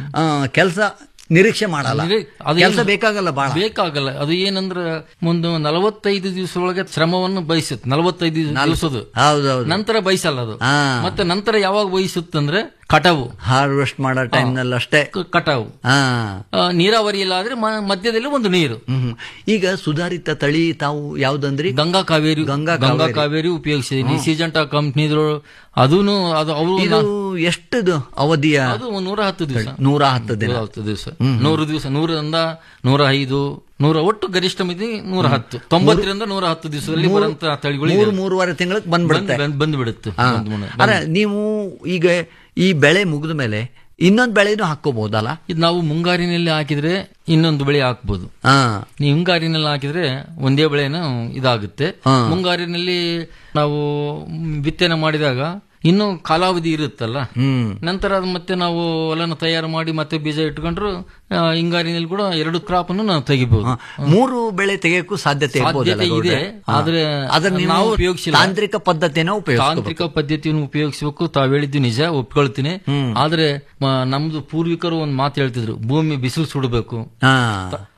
ಕೆಲಸ ನಿರೀಕ್ಷೆ ಮಾಡಲ್ಲ ನಿರೀ- ಅದು ಕೆಲಸ ಏನು- ಬೇಕಾಗಲ್ಲ ಬಾಳ ಬೇಕಾಗಲ್ಲ ಅದು ಏನಂದ್ರೆ ಒಂದು ನಲವತ್ತೈದು ದಿವಸದೊಳಗೆ ಶ್ರಮವನ್ನು ಬಯಸುತ್ತೆ ನಲವತ್ತೈದು ದಿವಸದ ಹೌದೌದು ನಂತರ ಬಯಸಲ್ಲ ಅದು ಹಾ. ಮತ್ತೆ ನಂತರ ಯಾವಾಗ ಬಯಸುತ್ತಂದ್ರೆ ಕಟಾವು ಹಾರ್ವೆಸ್ಟ್ ಮಾಡೋ ಟೈಮ್ನಲ್ಲಿ ಅಷ್ಟೇ ಕ- ಕಟಾವು ಹಾ ಆ, ನೀರಾವರಿ ಇಲ್ಲ ಆದ್ರೆ ಮ- ಮಧ್ಯದಲ್ಲಿ ಒಂದು ನೀರು ಹ್ಮ್. ಈಗ ಸುಧಾರಿತ ತಳಿ ತಾವು ಯಾವ್ದಂದ್ರಿ ಗಂಗಾ ಕಾವೇರಿ ಗಂಗಾ ಗಂಗಾ ಕಾವೇರಿ. ಕಾವೇರಿ ಉಪಯೋಗಿಸಿದೀನಿ ಸಿಜೆಂಟಾ ಕಂಪ್ನಿದ್ರು ಅದೂನು ಅದು ಅವರು ಇದು ಎಷ್ಟು ಅವಧಿಯ ಅದು ಒಂದು ನೂರ ಹತ್ತು ದಿವಸ ನೂರ ಹತ್ತು ದಿನ ನೂರ ಹತ್ತು ದಿವಸ ನೂರು ದಿವಸ ನೂರರಿಂದ ನೂರ ಐದು ನೂರ ಒಟ್ಟು ಗರಿಷ್ಠ ಮಿತಿ ನೂರ ಹತ್ತು ತೊಂಬತ್ತರಿಂದ ನೂರ ಹತ್ತು ದಿವಸದಲ್ಲಿ ಮೂರು- ಬರುವಂತ ತಳಿಗಳು ಮೂರು ಇದೆ. ಮೂರುವರೆ ತಿಂಗಳಿಗೆ ಬಂದ್ಬಿಡುತ್ತೆ ಬಂದ್- ಬಂದ್ ಬಿಡುತ್ತೆ ಹಾ. ಬಂದ್ ಬಿಡು- ಅರೆ ನೀವು ಈಗ ಈ ಬೆಳೆ ಮುಗಿದ ಮೇಲೆ ಇನ್ನೊಂದು ಬೆಳೆನೂ ಹಾಕೋಬಹುದಲ್ಲ ಇದು ನಾವು ಮುಂಗಾರಿನಲ್ಲಿ ಹಾಕಿದ್ರೆ ಇನ್ನೊಂದು ಬೆಳೆ ಹಾಕ್ಬೋದು ಹಾ ನೀವು ಹಿಂಗಾರಿನಲ್ಲಿ ಹಾಕಿದ್ರೆ ಒಂದೇ ಬೆಳೆನ ಇದಾಗುತ್ತೆ ಹಾ. ಮುಂಗಾರಿನಲ್ಲಿ ನಾವು ಬಿತ್ತನೆ ಮಾಡಿದಾಗ ಇನ್ನು ಕಾಲಾವಧಿ ಇರುತ್ತಲ್ಲ ಹ್ಮ್ ನಂತರ ಅದು ಮತ್ತೆ ನಾವು ಹೊಲನ ತಯಾರು ಮಾಡಿ ಮತ್ತೆ ಬೀಜ ಇಟ್ಕೊಂಡ್ರು ಆ, ಹಿಂಗಾರಿನಲ್ಲಿ ಕೂಡ ಎರಡು ಕ್ರಾಪ್ ಅನ್ನು ನಾವು ತೆಗಿಬಹುದು ಮೂರು ಬೆಳೆ ತೆಗೆಯಕ್ಕೂ ಸಾಧ್ಯತೆ ಇರ್ಬೋದಲ್ಲ ಸಾಧ್ಯತೆ ಗೌಡ್ರೆ? ಇದೆ ಹಾ. ಆದ್ರೆ ಆದ್ರೆ ನೀವು ನಾವು ಉಪಯೋಗಿಸಿಲ್ಲ ತಾಂತ್ರಿಕ ಪದ್ಧತಿನ ಉಪಯೋಗಿಸ್ಕೋಬೇಕು ತಾಂತ್ರಿಕ ಪದ್ಧತಿಯನ್ನು ಉಪಯೋಗಿಸಬೇಕು ತಾವ್ ಹೇಳಿದ್ದು ನಿಜ ಒಪ್ಕೊಳ್ತೀನಿ ಆದ್ರೆ ಮ- ನಮ್ದು ಪೂರ್ವಿಕರು ಒಂದು ಮಾತು ಹೇಳ್ತಿದ್ರು ಭೂಮಿ ಬಿಸಿಲು ಸುಡಬೇಕು ಹಾ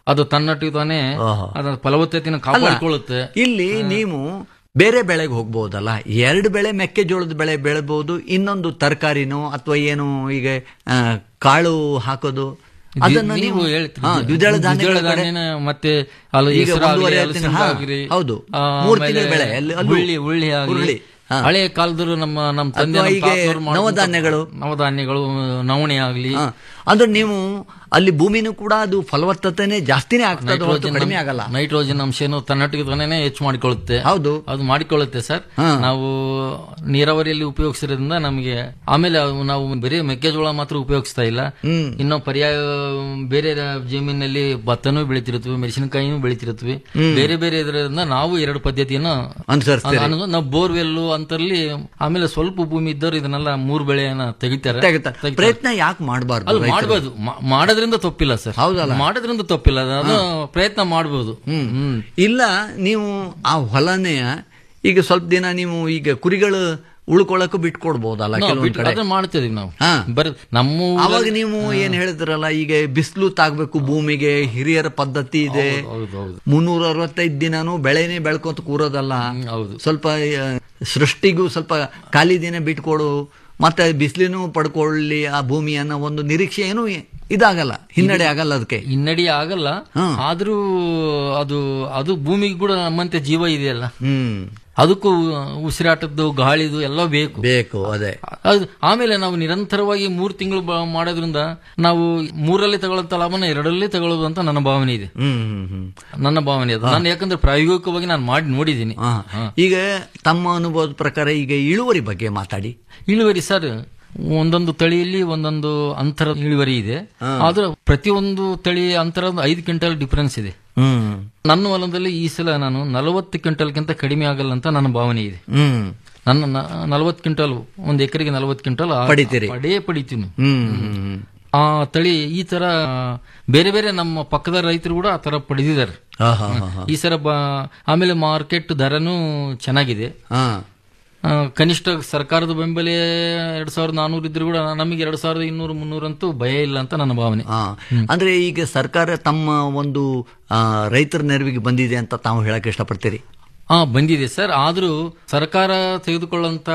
ಅದು ತನ್ನಟ್ಟಿಗೆ ತಾನೇ ಅದರ ಫಲವತ್ತತೆಯನ್ನು ಕಾಪಾಡಿಕೊಳ್ಳುತ್ತೆ ಇಲ್ಲಿ ನೀವು ಬೇರೆ ಬೆಳೆಗೆ ಹೋಗ್ಬೋದಲ್ಲ ಎರಡು ಬೆಳೆ ಮೆಕ್ಕೆಜೋಳದ ಬೆಳೆ ಬೆಳಬಹುದು ಇನ್ನೊಂದು ತರಕಾರಿನೋ ಅಥವಾ ಏನು ಈಗ ಆ, ಕಾಳು ಹಾಕೋದು ಅದನ್ನ ನೀವು ನೀವು ಹೇಳ್ತೀರಿ ಹಾ, ದ್ವಿದಳ ಧಾನ್ಯಗಳ ಕಡೆ ಧಾನ್ಯನ ಮತ್ತೆ ಅಲ್ಲ ಈಗ ಹೆಸರಾಗ್ಲಿ, ಒಂದೂವರೆ ಅಲಸಂದೆ ತಿಂಗಳು, ಹಾ, ಆಗ್ಲಿ, ಹೌದು. ಆ, ಮೂರು ಆಮೇಲೆ ತಿಂಗಳ ಬೆಳೆ, ಅಲ್ಲಿ- ಅಲ್ಲೂ ಹುಳ್ಳಿ ಹುಳ್ಳಿ ಆಗ್ಲಿ. ಹುರುಳಿ, ಹಾ. ಹಳೆ ಕಾಲದಲ್ಲೂ ನಮ್ಮ ನಮ್ಮ ತಂದೆ ಅಥವಾ ನಮ್ಮ ಈಗ ತಾತನವ್ರು ಮಾಡ್ದಂತ ನವಧಾನ್ಯಗಳು. ನವಧಾನ್ಯಗಳು ನವಣೆ ಆಗ್ಲಿ ಹಾ. ಅಂದ್ರೆ ನೀವು ಅಲ್ಲಿ ಭೂಮಿನೂ ಕೂಡ ಅದು ಫಲವತ್ತತೆನೇ ಜಾಸ್ತಿನೇ ಆಗ್ತದೆ ಹೊರತು ನೈಟ್ರೋಜನ್ ಕಡಿಮೆ ಆಗಲ್ಲ ನೈಟ್ರೋಜನ್ ಅಂಶನು ತನ್ನಟ್ಟಿಗೆ ತಾನೇ ಹೆಚ್ಚು ಮಾಡಿಕೊಳ್ಳುತ್ತೆ ಹೌದು ಅದು ಮಾಡಿಕೊಳ್ಳುತ್ತೆ ಸರ್ ನಾವು ನೀರಾವರಿಯಲ್ಲಿ ಉಪಯೋಗಿಸಿರೋದ್ರಿಂದ ನಮಗೆ ಆಮೇಲೆ ಅವು ನಾವು ಬರೀ ಮೆಕ್ಕೆಜೋಳ ಮಾತ್ರ ಉಪಯೋಗಿಸ್ತಾ ಇಲ್ಲ ಹ್ಮ್. ಇನ್ನು ಪರ್ಯಾಯ ಬೇರೆ ಜಮೀನಿನಲ್ಲಿ ಭತ್ತನೂ ಬೆಳಿತಿರುತ್ತವೆ ಮೆಣಸಿನಕಾಯಿನೂ ಬೆಳಿತಿರುತ್ತವೆ ಹ್ಮ್. ಬೇರೆ ಬೇರೆ ಇದರಿಂದ ನಾವು ಎರಡು ಪದ್ಧತಿಯನ್ನ ಅನುಸರಿಸ್ತೀರಿ. ಅನು- ಅನು- ನಾವು ಬೋರ್ವೆಲ್ ಅಂತಲ್ಲಿ ಆಮೇಲೆ ಸ್ವಲ್ಪ ಭೂಮಿ ಇದ್ದವರು ಇದನ್ನೆಲ್ಲ ಮೂರು ಬೆಳೆಯನ್ನ ತೆಗಿತಾರೆ ತೆಗಿತಾರೆ. ತೆಗಿತಾರೆ. ಪ್ರಯತ್ನ ಯಾಕೆ ಮಾಡಬಾರ್ದು ಅದು ಮಾಡಬಹುದು ಮಾಡೋದ್ರಿಂದ ತಪ್ಪಿಲ್ಲ ಸರ್ ಹೌದಲ್ಲ? ಮಾಡೋದ್ರಿಂದ ತಪ್ಪಿಲ್ಲ ಅದು ಪ್ರಯತ್ನ ಮಾಡಬಹುದು ಹ್ಮ್ ಇಲ್ಲ ನೀವು ಆ ಹೊಲನೆಯ ಈಗ ಸ್ವಲ್ಪ ದಿನ ನೀವು ಈಗ ಕುರಿಗಳು ಉಳ್ಕೊಳ್ಳಕ್ಕೂ ಬಿಟ್ಕೊಡ್ಬೋದಲ್ಲ ನಾವು ಕೆಲವೊಂದ್ ಬಿಟ್ಟು- ಕಡೆ ಅದನ್ನ ಮಾಡ್ತಿದೀವಿ ನಾವು ಹಾ. ಬರ್ ನಮ್ಮ ಊರಲ್ಲಿ- ಅವಾಗ ನೀವು ಏನ್ ಹೇಳಿದ್ರಲ್ಲ ಈಗ ಬಿಸಿಲು ತಾಗ್ಬೇಕು ಭೂಮಿಗೆ ಹಿರಿಯರ ಪದ್ಧತಿ ಇದೆ ಹೌದು ಹೌದು ಮುನ್ನೂರ ಅರವತ್ತೈದು ದಿನಾನು ಬೆಳೆನೇ ಬೆಳ್ಕೊಂತ ಕೂರೋದಲ್ಲ ಹೌದು ಸ್ವಲ್ಪ ಆ, ಸೃಷ್ಟಿಗೂ ಸ್ವಲ್ಪ ಖಾಲಿ ದಿನ ಬಿಟ್ಕೊಡು ಮತ್ತೆ ಬಿಸಿಲಿನೂ ಪಡ್ಕೊಳ್ಳಿ ಆ ಭೂಮಿಯನ್ನ ಒಂದು ನಿರೀಕ್ಷೆ ಏನು ಇದಾಗಲ್ಲ ಹಿನ್ನಡೆ ಆಗಲ್ಲ ಅದಕ್ಕೆ ಹಿನ್ನಡಿ ಆಗಲ್ಲ ಆದ್ರೂ ಅದು ಅದು ಭೂಮಿಗೆ ಕೂಡ ನಮ್ಮಂತೆ ಜೀವ ಇದೆಯಲ್ಲ ಹ್ಮ್ ಅದಕ್ಕೂ ಉಸಿರಾಟದ್ದು ಗಾಳಿದು ಎಲ್ಲ ಬೇಕು ಬೇಕು ಅದೇ ಅದು ಆಮೇಲೆ ನಾವು ನಿರಂತರವಾಗಿ ಮೂರು ತಿಂಗಳು ಬ- ಮಾಡೋದ್ರಿಂದ ನಾವು ಮೂರರಲ್ಲಿ ತಗೊಳ್ಳಂತ ಲಾಭನ ಎರಡರಲ್ಲಿ ತಗೊಳ್ಳೋದು ಅಂತ ನನ್ನ ಭಾವನೆ ಇದೆ ಹ್ಮ್ ಹ್ಮ್ ಹ್ಮ್ ನನ್ನ ಭಾವನೆ ಅದು ನಾನು ಯಾಕಂದ್ರೆ ಪ್ರಾಯೋಗಿಕವಾಗಿ ನಾನು ಮಾಡಿ ನೋಡಿದ್ದೀನಿ ಹಾ. ಈಗ ತಮ್ಮ ಅನುಭವದ ಪ್ರಕಾರ ಈಗ ಇಳುವರಿ ಬಗ್ಗೆ ಮಾತಾಡಿ ಇಳುವರಿ ಸರ್ ಒಂದೊಂದು ತಳಿಯಲ್ಲಿ ಒಂದೊಂದು ಅಂತರ ಇಳುವರಿ ಇದೆ ಆದ್ರೆ ಪ್ರತಿಯೊಂದು ತಳಿ ಅಂತರ ಐದು ಕ್ವಿಂಟಲ್ ಡಿಫರೆನ್ಸ್ ಇದೆ ಹ್ಮ್ ನನ್ನ ಹೊಲದಲ್ಲಿ ಈ ಸಲ ನಾನು ನಲವತ್ತು ಕ್ವಿಂಟಲ್ಗಿಂತ ಕಡಿಮೆ ಆಗಲ್ಲ ಅಂತ ನನ್ನ ಭಾವನೆ ಇದೆ ಹ್ಮ್ ನನ್ನ ನಲವತ್ತು ಕ್ವಿಂಟಲ್ ಒಂದು ಎಕರೆಗೆ ನಲವತ್ತು ಕ್ವಿಂಟಲ್ ಆ- ಪಡಿತೀರಿ? ಪಡೇ ಪಡಿತೀನಿ ಹ್ಮ್ ಹ್ಮ್ ಆ ತಳಿ ಈ ತರ ಬೇರೆ ಬೇರೆ ನಮ್ಮ ಪಕ್ಕದ ರೈತರು ಕೂಡ ಆ ತರ ಪಡೆದಿದ್ದಾರೆ ಹಾ, ಹಾ, ಹಾ, ಹಾ. ಈ ಸಲ ಬ- ಆಮೇಲೆ ಮಾರ್ಕೆಟ್ ದರನೂ ಚೆನ್ನಾಗಿದೆ ಹಾ. ಆ, ಕನಿಷ್ಠ ಸರ್ಕಾರದ ಬೆಂಬಲ ಎರಡ್ ಸಾವಿರದ ನಾನೂರು ಇದ್ರು ಕೂಡ ನಮಗೆ ಎರಡ್ ಸಾವಿರದ ಇನ್ನೂರು ಮುನ್ನೂರಂತೂ ಭಯ ಇಲ್ಲ ಅಂತ ನನ್ನ ಭಾವನೆ ಹಾ. ಅಂದ್ರೆ ಈಗ ಸರ್ಕಾರ ತಮ್ಮ ಒಂದು ಆ, ರೈತರ ನೆರವಿಗೆ ಬಂದಿದೆ ಅಂತ ತಾವು ಹೇಳಕ್ ಇಷ್ಟಪಡ್ತೀರಿ ಹಾ ಬಂದಿದೆ ಸರ್ ಆದ್ರೂ ಸರ್ಕಾರ ತೆಗೆದುಕೊಳ್ಳುವಂತ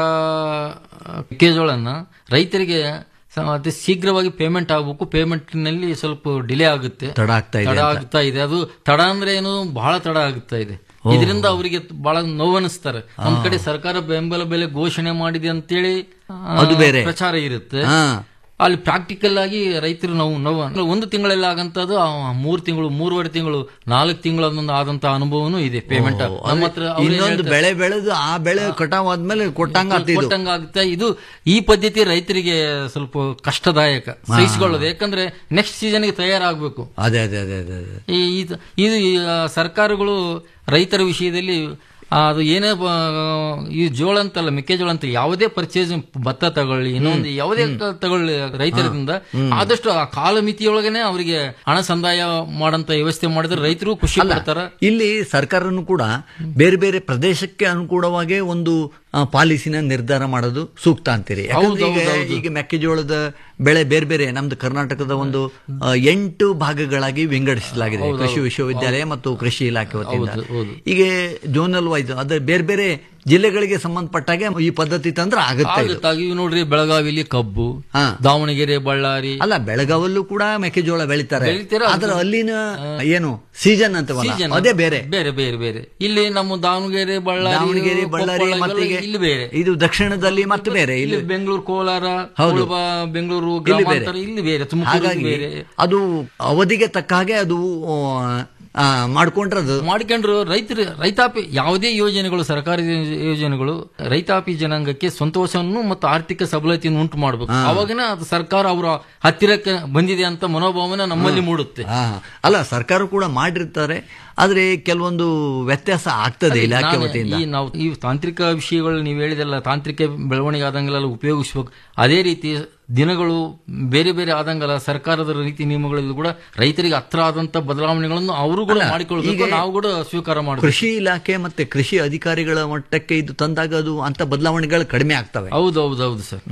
ಮೆಕ್ಕೆಜೋಳನ್ನ ರೈತರಿಗೆ ಸ- ಅತಿ ಶೀಘ್ರವಾಗಿ ಪೇಮೆಂಟ್ ಆಗಬೇಕು ಪೇಮೆಂಟ್ ನಲ್ಲಿ ಸ್ವಲ್ಪ ಡಿಲೇ ಆಗುತ್ತೆ ತಡ ಆಗ್ತಾ ಇದೆ ತಡ ಅಂತ. ಆಗ್ತಾ ಇದೆ ಅದು ತಡ ಅಂದ್ರೆ ಏನು ಬಹಳ ತಡ ಆಗ್ತಾ ಇದೆ ಓ. ಇದರಿಂದ ಅವರಿಗೆ ಬಹಳ ನೋವನಿಸ್ತಾರೆ ನಮ್ಮ ಕಡೆ ಸರ್ಕಾರ ಬೆಂಬಲ ಬೆಲೆ ಘೋಷಣೆ ಮಾಡಿದೆ ಅಂತೇಳಿ ಆ, ಅದು ಬೇರೆ. ಪ್ರಚಾರ ಇರುತ್ತೆ ಹಾ. ಅಲ್ಲಿ ಪ್ರಾಕ್ಟಿಕಲ್ ಆಗಿ ರೈತರು ನೋವು ನೋವು ಅಂದ್ರೆ ಒಂದು ತಿಂಗಳಲ್ಲಿ ಆಗಂತದ್ದು ಮೂರು ತಿಂಗಳು ಮೂರುವರೆ ತಿಂಗಳು ನಾಲ್ಕು ತಿಂಗಳು ಆದಂತ ಅನುಭವನೂ ಇದೆ ಪೇಮೆಂಟ್ ಓ, ನಮ್ಮ ಹತ್ರ ಅವ್ರು ಏನ್ ಇನ್ನೊಂದು ಹೇಳ್ತಾರೆ? ಬೆಳೆ ಬೆಳೆದು ಆ ಬೆಳೆ ಕಟಾವ್ ಆದ್ಮೇಲೆ ಕೊಟ್ಟಂಗ ಆಗ್ತಿದ್ದು. ಕೊಟ್ಟಂಗ ಆಗುತ್ತೆ ಇದು ಈ ಪದ್ಧತಿ ರೈತರಿಗೆ ಸ್ವಲ್ಪ ಕಷ್ಟದಾಯಕ ಸಹಿಸಿಕೊಳ್ಳೋದು ಯಾಕಂದ್ರೆ ನೆಕ್ಸ್ಟ್ ಸೀಸನ್ಗೆ ತಯಾರಾಗಬೇಕು ಅದೇ ಅದೇ ಅದೇ ಅದೇ ಅದೇ ಈ ಇದು ಇದು ಈ, ಆ, ಸರ್ಕಾರಗಳು ರೈತರ ವಿಷಯದಲ್ಲಿ ಆ, ಅದು ಏನೇ ಬ- ಈ ಜೋಳ ಅಂತಲ್ಲ ಮೆಕ್ಕೆಜೋಳ ಅಂತ ಯಾವುದೇ ಪರ್ಚೇಸ್ ಭತ್ತ ತಗೊಳ್ಳಿ ಇನ್ನೊಂದು ಯಾವುದೇ ಕ- ತಗೊಳ್ಳಿ ರೈತರಿಂದ ಆದಷ್ಟು ಆ ಕಾಲಮಿತಿಯೊಳಗನೆ ಅವರಿಗೆ ಹಣ ಸಂದಾಯ ಮಾಡಂತ ವ್ಯವಸ್ಥೆ ಮಾಡಿದ್ರೆ ರೈತರು ಖುಷಿ ಪಡ್ತಾರ ಇಲ್ಲಿ ಸರ್ಕಾರನು ಕೂಡ ಬೇರೆ ಬೇರೆ ಪ್ರದೇಶಕ್ಕೆ ಅನುಕೂಲವಾಗಿ ಒಂದು ಆ, ಪಾಲಿಸಿನ ನಿರ್ಧಾರ ಮಾಡೋದು ಸೂಕ್ತ ಅಂತೀರಿ ಯಾಕಂದ್ರೆ ಹೌದು, ಈಗ ಹೌದು, ಹೌದು. ಈಗ ಮೆಕ್ಕೆಜೋಳದ ಬೆಳೆ ಬೇರೆ ಬೇರೆ ನಮ್ದು ಕರ್ನಾಟಕದ ಒಂದು ಆ, ಎಂಟು ಭಾಗಗಳಾಗಿ ವಿಂಗಡಿಸಲಾಗಿದೆ ಹೌದು, ಕೃಷಿ ಹೌದು. ವಿಶ್ವವಿದ್ಯಾಲಯ ಮತ್ತು ಕೃಷಿ ಇಲಾಖೆ ವತಿಯಿಂದ ಹೌದು, ಹೌದು. ಈಗ ಜೋನಲ್ ವೈಸ್ ಅದೇ ಬೇರೆ ಬೇರೆ ಜಿಲ್ಲೆಗಳಿಗೆ ಸಂಬಂಧಪಟ್ಟಾಗೆ ಈ ಪದ್ಧತಿ ತಂದ್ರೆ ಆಗುತ್ತೆ ಇದು. ಆಗುತ್ತಾಗಿ ಇವು ನೋಡ್ರಿ ಬೆಳಗಾವಿಲಿ ಕಬ್ಬು ದಾವಣಗೆರೆ ಬಳ್ಳಾರಿ ಅಲ್ಲ ಬೆಳಗಾವಲ್ಲೂ ಕೂಡ ಮೆಕ್ಕೆಜೋಳ ಬೆಳಿತಾರೆ ಬೆಳಿತಾರೆ, ಅದು- ಆದ್ರೆ ಅಲ್ಲಿನ ಏನು ಸೀಸನ್ ಅಂತವಲ್ಲ Season. ಅದೇ ಬೇರೆ ಬೇರೆ ಬೇರೆ ಬೇರೆ ಇಲ್ಲಿ ನಮ್ಮ ದಾವಣಗೆರೆ ಬಳ್ಳಾರಿ ದಾವಣಗೆರೆ ಬಳ್ಳಾರಿ ಕೊಪ್ಪಳ ಮತ್ತೆ ಇವೆಲ್ಲ ಇಲ್ಲಿ ಬೇರೆ ಇದು ದಕ್ಷಿಣದಲ್ಲಿ ಮತ್ತೆ ಬೇರೆ ಇಲ್ಲಿ ಇಲ್ಲಿ ಬೆಂಗಳೂರು ಕೋಲಾರ ಹೌದು. ಕುಳಬ, ಬೆಂಗಳೂರು ಇಲ್ಲಿ ಬೇರೆ. ಗ್ರಾಮಾಂತರ ಇಲ್ಲಿ ಬೇರೆ ತುಮಕೂರು ಹಾಗಾಗಿ ಬೇರೆ ಅದು ಅವಧಿಗೆ ತಕ್ಕ ಹಾಗೆ ಅದು ಆ, ಮಾಡ್ಕೊಂಡ್ರೆ ಅದು ಮಾಡ್ಕೊಂಡ್ರು ರೈತರು ರೈತಾಪಿ ಯಾವುದೇ ಯೋಜನೆಗಳು ಸರ್ಕಾರಿ ಯೋಜನೆಗಳು ರೈತಾಪಿ ಜನಾಂಗಕ್ಕೆ ಸಂತೋಷವನ್ನು ಮತ್ತು ಆರ್ಥಿಕ ಸಬಲತೆಯನ್ನು ಉಂಟು ಮಾಡಬೇಕು ಅವಾಗನೇ ಅದು ಸರ್ಕಾರ ಅವರ ಹತ್ತಿರಕ್ಕೆ ಬಂದಿದೆ ಅಂತ ಮನೋಭಾವನೆ ನಮ್ಮಲ್ಲಿ ಮೂಡುತ್ತೆ ಆ, ಅಲ್ಲ ಸರ್ಕಾರ ಕೂಡ ಮಾಡಿರ್ತಾರೆ ಆದ್ರೆ ಕೆಲವೊಂದು ವ್ಯತ್ಯಾಸ ಆಗ್ತದೆ ಅದೇ ಇಲಾಖೆ ನಾನು ವತಿಯಿಂದ ಈ ನಾವು ಈ ತಾಂತ್ರಿಕ ವಿಷಯಗಳು ನೀವು ಹೇಳಿದಲ್ಲ ತಾಂತ್ರಿಕ ಬೆಳವಣಿಗೆ ಆದಂಗೆಲ್ಲ ಉಪಯೋಗಿಸ್ಬೇಕು ಅದೇ ರೀತಿ ದಿನಗಳು ಬೇರೆ ಬೇರೆ ಆದಂಗಲ್ಲ ಸರ್ಕಾರದ ರೀತಿ ನಿಯಮಗಳಲ್ಲೂ ಕೂಡ ರೈತರಿಗೆ ಹತ್ರ ಆದಂತ ಬದಲಾವಣೆಗಳನ್ನು ಅವರು ಕೂಡ ಅಲ್ಲ, ಮಾಡಿಕೊಳ್ಬೇಕು ಈಗ ನಾವು ಕೂಡ ಸ್ವೀಕಾರ ಮಾಡಬೇಕು ಕೃಷಿ ಇಲಾಖೆ ಮತ್ತೆ ಕೃಷಿ ಅಧಿಕಾರಿಗಳ ಮಟ್ಟಕ್ಕೆ ಇದು ತಂದಾಗ ಅದು ಅಂತ ಬದಲಾವಣೆಗಳು ಕಡಿಮೆ ಆಗ್ತವೆ ಹೌದು ಹೌದು ಹೌದು ಸರ್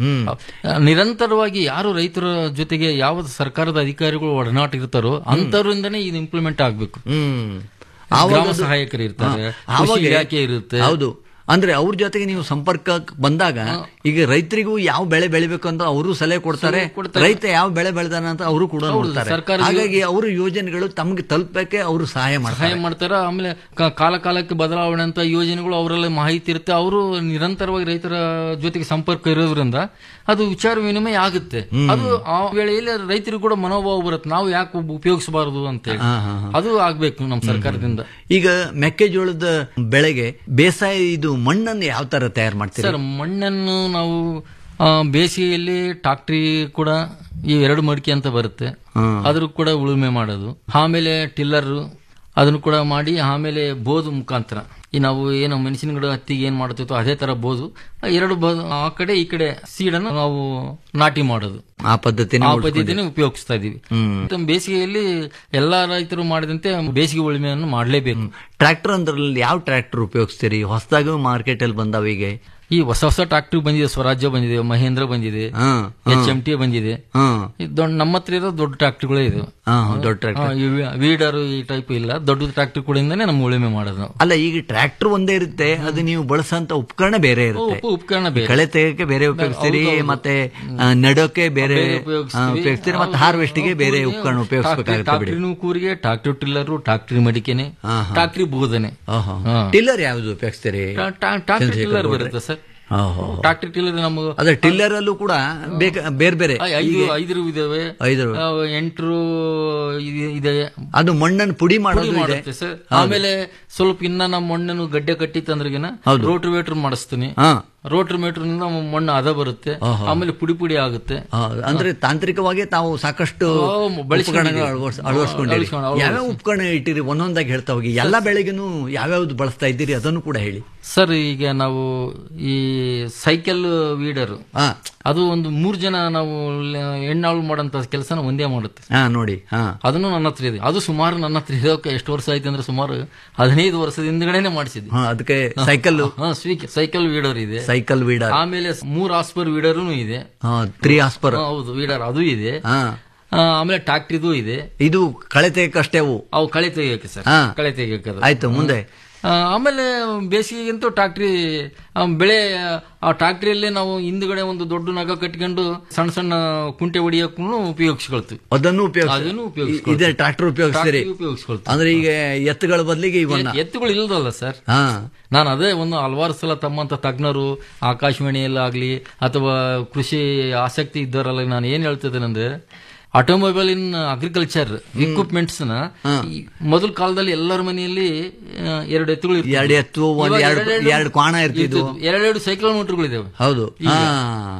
ನಿರಂತರವಾಗಿ ಯಾರು ರೈತರ ಜೊತೆಗೆ ಯಾವ ಸರ್ಕಾರದ ಅಧಿಕಾರಿಗಳು ಒಡನಾಟ ಇರ್ತಾರೋ ಅಂತವರಿಂದನೇ ಇದು ಇಂಪ್ಲಿಮೆಂಟ್ ಆಗ್ಬೇಕು ಹ್ಮ್ ಗ್ರಾಮ ಆವಾಗ ಅದು- ಸಹಾಯಕರು ಇರ್ತಾರೆ ಹಾ, ಕೃಷಿ ಆವಾಗ- ಇಲಾಖೆ ಇರುತ್ತೆ ಹೌದು ಅಂದ್ರೆ ಅವ್ರ ಜೊತೆಗೆ ನೀವು ಸಂಪರ್ಕ ಬಂದಾಗ ಈಗ ರೈತರಿಗೂ ಯಾವ ಬೆಳೆ ಬೆಳಿಬೇಕು ಅಂತ ಅವರು ಸಲಹೆ ಕೊಡ್ತಾರೆ ಸಲಹೆ ಕೊಡ್ತಾರೆ. ರೈತ ಯಾವ ಬೆಳೆ ಬೆಳೆದಾನ ಅಂತ ಅವರು ಕೂಡ ಹೌದು, ನೋಡ್ತಾರೆ ಸರ್ಕಾರದ ಹಾಗಾಗಿ ಅವರು ಯೋಜನೆಗಳು ತಮಗೆ ತಲುಪಕ್ಕೆ ಅವರು ಸಹಾಯ ಸಹಾಯ ಮಾಡ್ತಾರೆ ಮಾಡ್ತಾರ ಆಮೇಲೆ ಕ- ಕಾಲ ಕಾಲಕ್ಕೆ ಬದಲಾವಣೆ ಅಂತ ಯೋಜನೆಗಳು ಅವರೆಲ್ಲ ಮಾಹಿತಿ ಇರುತ್ತೆ ಅವರು ನಿರಂತರವಾಗಿ ರೈತರ ಜೊತೆಗೆ ಸಂಪರ್ಕ ಇರೋದ್ರಿಂದ ಅದು ವಿಚಾರ ವಿನಿಮಯ ಆಗುತ್ತೆ ಅದು ಆ ವೇಳೆಯಲ್ಲಿ ರೈತರಿಗೂ ಕೂಡ ಮನೋಭಾವ ಬರುತ್ತೆ ನಾವು ಯಾಕೆ ಉಪಯೋಗಿಸಬಾರದು ಅಂತ ಹೇಳಿ ಹಾ, ಹಾ, ಹಾ. ಅದು ಆಗ್ಬೇಕು ನಮ್ಮ ಸರ್ಕಾರದಿಂದ ಈಗ ಮೆಕ್ಕೆಜೋಳದ ಬೆಳೆಗೆ ಬೇಸಾಯ ಇದು ಮಣ್ಣನ್ನು ಯಾವ ತರ ತಯಾರು ಮಾಡ್ತೀರಿ ಸರ್ ಮಣ್ಣನ್ನು ನಾವು ಆ, ಬೇಸಿಗೆಯಲ್ಲಿ ಟ್ರಾಕ್ಟ್ರಿ ಕೂಡ ಈ ಎರಡು ಮಡಿಕೆ ಅಂತ ಬರುತ್ತೆ ಹ್ಮ್. ಅದ್ರ ಕೂಡ ಉಳುಮೆ ಮಾಡೋದು ಆಮೇಲೆ ಟಿಲ್ಲರ್ ಅದನ್ನು ಕೂಡ ಮಾಡಿ ಆಮೇಲೆ ಬೋದು ಮುಖಾಂತರ ಈ ನಾವು ಏನು ಮೆಣಸಿನ ಗಿಡ ಹತ್ತಿಗೆ ಏನ್ ಮಾಡ್ತಿತ್ತು ಅದೇ ತರ ಬೋದು ಎರಡು ಬೋದು ಆ ಕಡೆ ಈ ಕಡೆ ಸೀಡನ್ನು ನಾವು ನಾಟಿ ಮಾಡೋದು ಆ ಪದ್ಧತಿನ ಆ ಪದ್ಧತಿನೇ ಉಪಯೋಗಿಸ್ತಾ ಇದೀವಿ ಹ್ಮ್. ಮತ್ತೆ ಬೇಸಿಗೆಯಲ್ಲಿ ಎಲ್ಲಾ ರೈತರು ಮಾಡಿದಂತೆ ಬೇಸಿಗೆ ಉಳುಮೆಯನ್ನು ಮಾಡಲೇಬೇಕು ಟ್ರ್ಯಾಕ್ಟರ್ ಅಂದ್ರಲ್ಲಿ ಯಾವ ಟ್ರ್ಯಾಕ್ಟರ್ ಉಪಯೋಗಿಸ್ತೀರಿ ಹೊಸದಾಗ ಮಾರ್ಕೆಟ್ ಅಲ್ಲಿ ಬಂದಾವ ಈಗ ಈ ಹೊಸ ಹೊಸ ಟ್ರಾಕ್ಟರ್ ಬಂದಿದೆ ಸ್ವರಾಜ್ಯ ಬಂದಿದೆ ಮಹೇಂದ್ರ ಬಂದಿದೆ ಹಾ, ಹಾ. ಎಚ್ ಎಂ ಟಿ ಬಂದಿದೆ ಹಾ. ಈ ದೊಡ್ಡ ನಮ್ಮ ಹತ್ರ ಇರೋ ದೊಡ್ಡ ಟ್ರಾಕ್ಟರ್ಗಳೇ ಇದು ಹಾ, ಹಾ, ದೊಡ್ಡ tractor. ವೀಡರ್ ಈ ಟೈಪ್ ಇಲ್ಲ ದೊಡ್ಡ ಟ್ರಾಕ್ಟರ್ ಕೂಡಯಿಂದಾನೆ ನಮ್ಮ ಉಳುಮೆ ಮಾಡೋದು ನಾವು ಅಲ್ಲ ಈಗ ಟ್ರ್ಯಾಕ್ಟರ್ ಒಂದೇ ಇರುತ್ತೆ ಅದು ನೀವು ಬಳಸಂತ ಉಪಕರಣ ಬೇರೆ ಇರುತ್ತೆ ಉಪ- ಉಪಕರಣ ಬೇರೆ. ಕಳೆ ತೆಗೆಯಕ್ಕೆ ಬೇರೆ ಉಪಯೋಗಿಸ್ತೀರಿ ಹೌದು, ಹೌದು. ಮತ್ತೆ ಆ, ನೆಡೋಕೆ ಬೇರೆ ಬೇರೆ ಆ, ಉಪಯೋಗಿಸ್ತೀವಿ. ಉಪಯೋಗಿಸ್ತೀರಿ ಮತ್ತೆ ಹೌದು, ಹಾರ್ವೆಸ್ಟಿಗೆ ಬೇರೆ ಕೂರಿಗೆ ಉಪಕರಣ ಉಪಯೋಗಿಸಬೇಕಾಗುತ್ತೆ ಬಿಡಿ ಟ್ರಾಕ್ಟ್ರಿನೂ ಕೂರಿಗೆ ಟ್ರಾಕ್ಟರ್ ಟಿಲ್ಲರ್ ಟ್ರಾಕ್ಟರ್ ಮಡಿಕೆನೆ ಟ್ರಾಕ್ಟ್ರಿ ಬೋಧನೆ ಆಹಾ. ಟಿಲ್ಲರ್ ಯಾವ್ದು ಉಪಯೋಗಿಸ್ತೀರಿ ಟ್ರಾಕ್ಟರ್ ಚಂದ್ರಶೇಖರ್ ಟಿಲ್ಲರ್ ಗೌಡ್ರೆ? ಬರುತ್ತೆ ಸರ್ ಆಹಾ. ಟ್ರಾಕ್ಟರ್ ಟಿಲ್ಲರ್ ನಮಗೆ ಅದೇ ಟಿಲ್ಲರ್ ಅಲ್ಲೂ ಕೂಡ ಬೇಕ ಬೇರೆ ಬೇರೆ ಐದು ಈಗ ಐದರು ಇದಾವೆ ಐದರು. ಆ, ಎಂಟ್ರು ಇದೆ- ಇದೆ ಅದು ಮಣ್ಣನ್ನು ಪುಡಿ ಪುಡಿ ಮಾಡೋದು ಇದೆ ಮಾಡುತ್ತೆ ಸರ್ ಆಮೇಲೆ ಸ್ವಲ್ಪ ಇನ್ನ ನಮ್ಮ ಮಣ್ಣನ್ನು ಗಡ್ಡೆ ಕಟ್ಟಿ ತಂದ್ರಗಿನ ಹೌದು. ರೋಟ್ರಿ ವೇಟ್ರ್ ಮಾಡಿಸ್ತೀನಿ ಹಾ. ರೋಟ್ರಿ ಮೇಟ್ರಿಂದ ಮಣ್ಣು ಅದ ಬರುತ್ತೆ ಆಹಾ. ಆಮೇಲೆ ಪುಡಿ ಪುಡಿ ಆಗುತ್ತೆ ಆ, ಅಂದ್ರೆ ತಾಂತ್ರಿಕವಾಗಿ ತಾವು ಸಾಕಷ್ಟು ಓ, ಬಳಸ್ಕೊಂಡಿದ್ದೀವಿ. ಉಪಕರಣಗಳು ಅಳವಡಿಸ್- ಅಳವಡಿಸ್ಕೊಂಡಿರಿ ಅಳವಡಿಸ್ಕೊಂಡು- ಅಳವಡಿಸ್ಕೊಂಡು. ಯಾವ್ಯಾವ ಉಪಕರಣ ಇಟ್ಟಿರಿ ಒಂದೊಂದಾಗಿ ಹೇಳ್ತಾ ಹೋಗಿ ಎಲ್ಲ ಬೆಳೆಗೂ ಯಾವ್ಯಾವ್ದು ಬಳಸ್ತಾ ಇದ್ದೀರಿ ಅದನ್ನು ಕೂಡ ಹೇಳಿ ಸರ್ ಈಗ ನಾವು ಈ ಸೈಕಲ್ ವೀಡರ್ ಅದು ಒಂದು ಮೂರ್ ಜನ ನಾವು ಲ- ಹೆಣ್ಣಾಳು ಮಾಡೋಂತ ಕೆಲಸನ ಒಂದೇ ಮಾಡುತ್ತೆ ಹಾ ನೋಡಿ ಹಾ ಅದನ್ನು ನನ್ನ ಹತ್ರ ಇದೆ ಅದು ಸುಮಾರು ನನ್ನ ಹತ್ರ ಇರೋಕೆ ಎಷ್ಟು ವರ್ಷ ಆಯ್ತು ಅಂದ್ರೆ ಸುಮಾರು ಹದಿನೈದು ವರ್ಷದ ಹಿಂದ್ಗಡೆನೆ ಮಾಡಿಸಿದ್ವಿ ಹಾ, ಅದಕ್ಕೆ ಸೈಕಲ್ ಸೈಕಲ್ ವೀಡರ್ ಇದೆ ಸೈಕಲ್ ವೀಡರ್ ಆಮೇಲೆ ಮೂರ್ ಆಸ್ಪರ್ ವೀಡರೂ ಇದೆ ತ್ರೀ ಆಸ್ಪರ್ ಹಾ, ಹೌದು ವೀಡರ್ ಅದು ಇದೆ ಹಾ ಆ, ಆಮೇಲೆ ಟ್ರಾಕ್ಟ್ರಿದು ಇದೆ ಇದು ಕಳೆ ತೆಗೆಯಕ್ಕಷ್ಟೇ ಅವು ಅವು ಕಳೆ ತೆಗಿಯಕ್ಕೆ ಸರ್ ಹಾ. ಕಳೆ ತೆಗಿಯಕ್ಕೆ ಅದು. ಆಯ್ತು ಮುಂದೆ ಆ, ಆಮೇಲೆ ಬೇಸಿಗೆಗಂತೂ ಟ್ರಾಕ್ಟ್ರಿ ಆ, ಬೆಳೆ ಆ ಟ್ರಾಕ್ಟ್ರಿಯಲ್ಲಿ ನಾವು ಹಿಂದ್ಗಡೆ ಒಂದು ದೊಡ್ಡ ನಗ ಕಟ್ಕೊಂಡು ಸಣ್ಣ ಸಣ್ಣ ಕುಂಟೆ ಹೊಡಿಯಕ್ಕೂ ಉಪಯೋಗಿಸ್ಕೊಳ್ತೀವಿ ಅದನ್ನು ಉಪಯೋಗಿಸ್ ಅದನ್ನು ಉಪಯೋಗಿಸ್ಕೊಳ್ತೀವಿ. ಇದೇ ಟ್ರಾಕ್ಟರ್ ಉಪಯೋಗಿಸ್ತೀರಿ ಟ್ರಾಕ್ಟ್ರಿ ಉಪಯೋಗಿಸ್ಕೊಳ್ತೀವಿ. ಅಂದ್ರೆ ಈಗ ಎತ್ತುಗಳ ಬದಲಿಗೆ ಇವನ್ನ ಎತ್- ಎತ್ತುಗಳು ಇಲ್ದಲ್ಲ ಸರ್ ಹಾ ನಾನು ಅದೇ ಒಂದು ಹಲವಾರು ಸಲ ತಮ್ಮಂತ ತಜ್ಞರು ಆಕಾಶವಾಣಿಯಲ್ಲಾಗ್ಲಿ ಅಥವಾ ಕೃಷಿ ಆಸಕ್ತಿ ಇದ್ದವರಲ್ಲ ನಾನು ಏನ್ ಹೇಳ್ತಿದ್ದೇನೆಂದ್ರೆ ಆಟೋಮೊಬೈಲ್ ಇನ್ ಅಗ್ರಿಕಲ್ಚರ್ ಇಕ್ವಿಪ್ಮೆಂಟ್ಸ್ ನ ಈ ಮೊದಲ ಕಾಲದಲ್ಲಿ ಎಲ್ಲರ ಮನೆಯಲ್ಲಿ ಆ, ಎರಡು ಎತ್ತುಗಳು ಇರ್ತಿದ್ವು. ಎರಡು ಎತ್ತು, ಒಂದ್ ಇವಾಗ ಎರಡು- ಎರಡೆರಡು ಎರಡು ಕ್ವಾಣ ಇರ್ತಿದ್ವು. ಎರಡೆರಡು ಸೈಕಲ್ ಮೋಟರ್ಗಳಿದಾವೆ ಹೌದು ಈಗ. ಹಾ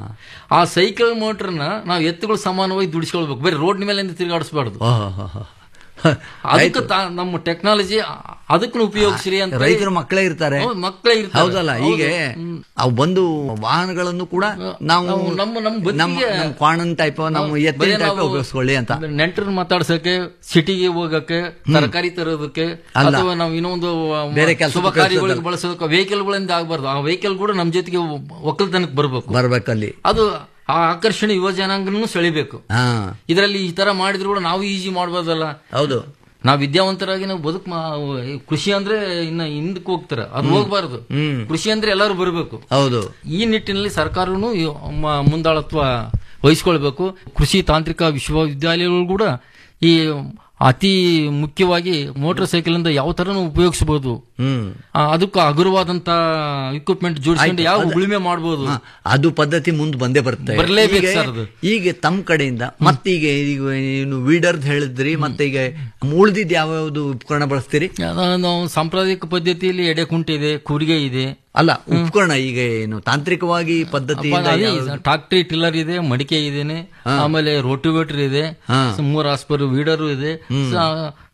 ಆ ಸೈಕಲ್ ಮೋಟರ್ನ ನಾವು ಎತ್ತುಗಳು ಸಮಾನವಾಗಿ ದುಡಿಸ್ಕೊಳ್ಬೇಕು ಬರೀ ರೋಡ್ ಮೇಲೆ ತಿರುಗಾಡಿಸಬಾರ್ದು ಓಹೋ ಅದಕ್ಕೆ ತಾ- ನಮ್ಮ ಟೆಕ್ನಾಲಜಿ ಅದಕ್ಕೂ ಉಪಯೋಗಿಸ್ರಿ ಅಂತ ರೈತರ ಮಕ್ಕಳೇ ಇರ್ತಾರೆ ಹೌದು, ಮಕ್ಕಳೇ ಇರ್ತಾರೆ. ಹೌದಲ್ಲ ಹೌದು. ಹೀಗೆ ಅವು ಬಂದು ವಾಹನಗಳನ್ನು ಕೂಡ ನಾವು ನಾವು ನಮ್ಮ ನಮ್ಮ ನಮ್ಮ ಬದುಕಿಗೆ ನಮ್ಮ ಕ್ವಾಣನ್ ಟೈಪ್ ನಮ್ಮ ಎತ್ತಿನ ಬರೀ ಟೈಪ್ ನಾವು ಉಪಯೋಗಿಸ್ಕೊಳ್ಳಿ ಅಂತ ನೆಂಟರನ್ನ ಮಾತಾಡ್ಸಕ್ಕೆ ಸಿಟಿಗೆ ಹೋಗಕ್ಕೆ ತರಕಾರಿ ತರೋದಕ್ಕೆ ಅಲ್ಲ. ಅಥವಾ ನಾವು ಇನ್ನೊಂದು ಬೇರೆ ಕೆಲ್ಸಕ್ಕೆ ಶುಭ ಕಾರ್ಯಗಳಿಗೆ ಉಪಯೋಗಿಸೋದಲ್ಲ. ಬಳಸೋದಕ್ಕೆ ವೆಹಿಕಲ್ ಗಳಿಂದ ಆಗಬಾರ್ದು ಆ ವೆಹಿಕಲ್ ಕೂಡ ನಮ್ಮ ಜೊತೆಗೆ ಒಕ್ಕಲ್ತನಕ್ಕೆ ಬರಬೇಕು ಬರ್ಬೇಕಲ್ಲಿ ಅದು ಆ ಆಕರ್ಷಣೆ ಯುವ ಜನಾಂಗನೂ ಸೆಳಿಬೇಕು ಹಾ ಇದರಲ್ಲಿ ಈ ತರ ಮಾಡಿದ್ರು ಕೂಡ ನಾವು ಈಜಿ ಮಾಡ್ಬೋದಲ್ಲ ಹೌದು ನಾವು ವಿದ್ಯಾವಂತರಾಗಿ ನಾವು ಬದುಕು ಮಾ- ಕೃಷಿ ಅಂದ್ರೆ ಇನ್ನ ಹಿಂದಕ್ಕೆ ಹೋಗ್ತಾರೆ ಅದು ಹೋಗ್ಬಾರ್ದು ಹ್ಮ್. ಕೃಷಿ ಅಂದ್ರೆ ಎಲ್ಲರೂ ಬರಬೇಕು ಹೌದು ಈ ನಿಟ್ಟಿನಲ್ಲಿ ಸರ್ಕಾರನು ಈ ಮ- ಮುಂದಾಳತ್ವ ವಹಿಸ್ಕೊಳ್ಬೇಕು ಕೃಷಿ ತಾಂತ್ರಿಕ ವಿಶ್ವವಿದ್ಯಾಲಯಗಳು ಕೂಡ ಈ ಅತಿ ಮುಖ್ಯವಾಗಿ ಮೋಟಾರ್ ಸೈಕಲ್ ಇಂದ ಯಾವ ತರನು ಉಪಯೋಗಿಸಬಹುದು ಹ್ಮ್ ಅದಕ್ಕೂ ಹಗುರವಾದಂತ ಇಕ್ವಿಪ್ಮೆಂಟ್ ಜೋಡಿಸ್ಕೊಂಡು ಯಾವ ಅದು- ಉಳುಮೆ ಮಾಡಬಹುದು ಹಾ, ಅದು ಪದ್ಧತಿ ಮುಂದೆ ಬಂದೇ ಬರುತ್ತೆ ಬರ್ಲೇಬೇಕು ಈಗ- ಸರ್ ಅದು. ಈಗ ತಮ್ಮ ಕಡೆಯಿಂದ ಮತ್ತೀಗ ಈಗ ಏನು ವೀಡರ್ದ್ ಹೇಳಿದ್ರಿ ಮತ್ತೆ ಈಗ ಉಳ್ದಿದ್ ಯಾವ್ಯಾವ್ದು ಉಪಕರಣ ಬಳಸ್ತೀರಿ ನಾವು ಸಾಂಪ್ರದಾಯಿಕ ಪದ್ಧತಿಯಲ್ಲಿ ಎಡೆ ಕುಂಟೆ ಇದೆ ಕೂರಿಗೆ ಇದೆ ಅಲ್ಲ ಉಪಕರಣ ಈಗ ಏನು ತಾಂತ್ರಿಕವಾಗಿ ಪದ್ಧತಿಯಿಂದ ಯಾವ್ದು? ಟ್ರಾಕ್ಟ್ರಿ ಟಿಲ್ಲರ್ ಇದೆ ಮಡಿಕೆ ಇದೇನೆ ಆಮೇಲೆ ರೋಟಿವೇಟರ್ ಇದೆ ಮೂರ್ ಆಸ್ಪರ್ ವೀಡರ್ ಇದೆ ಸ-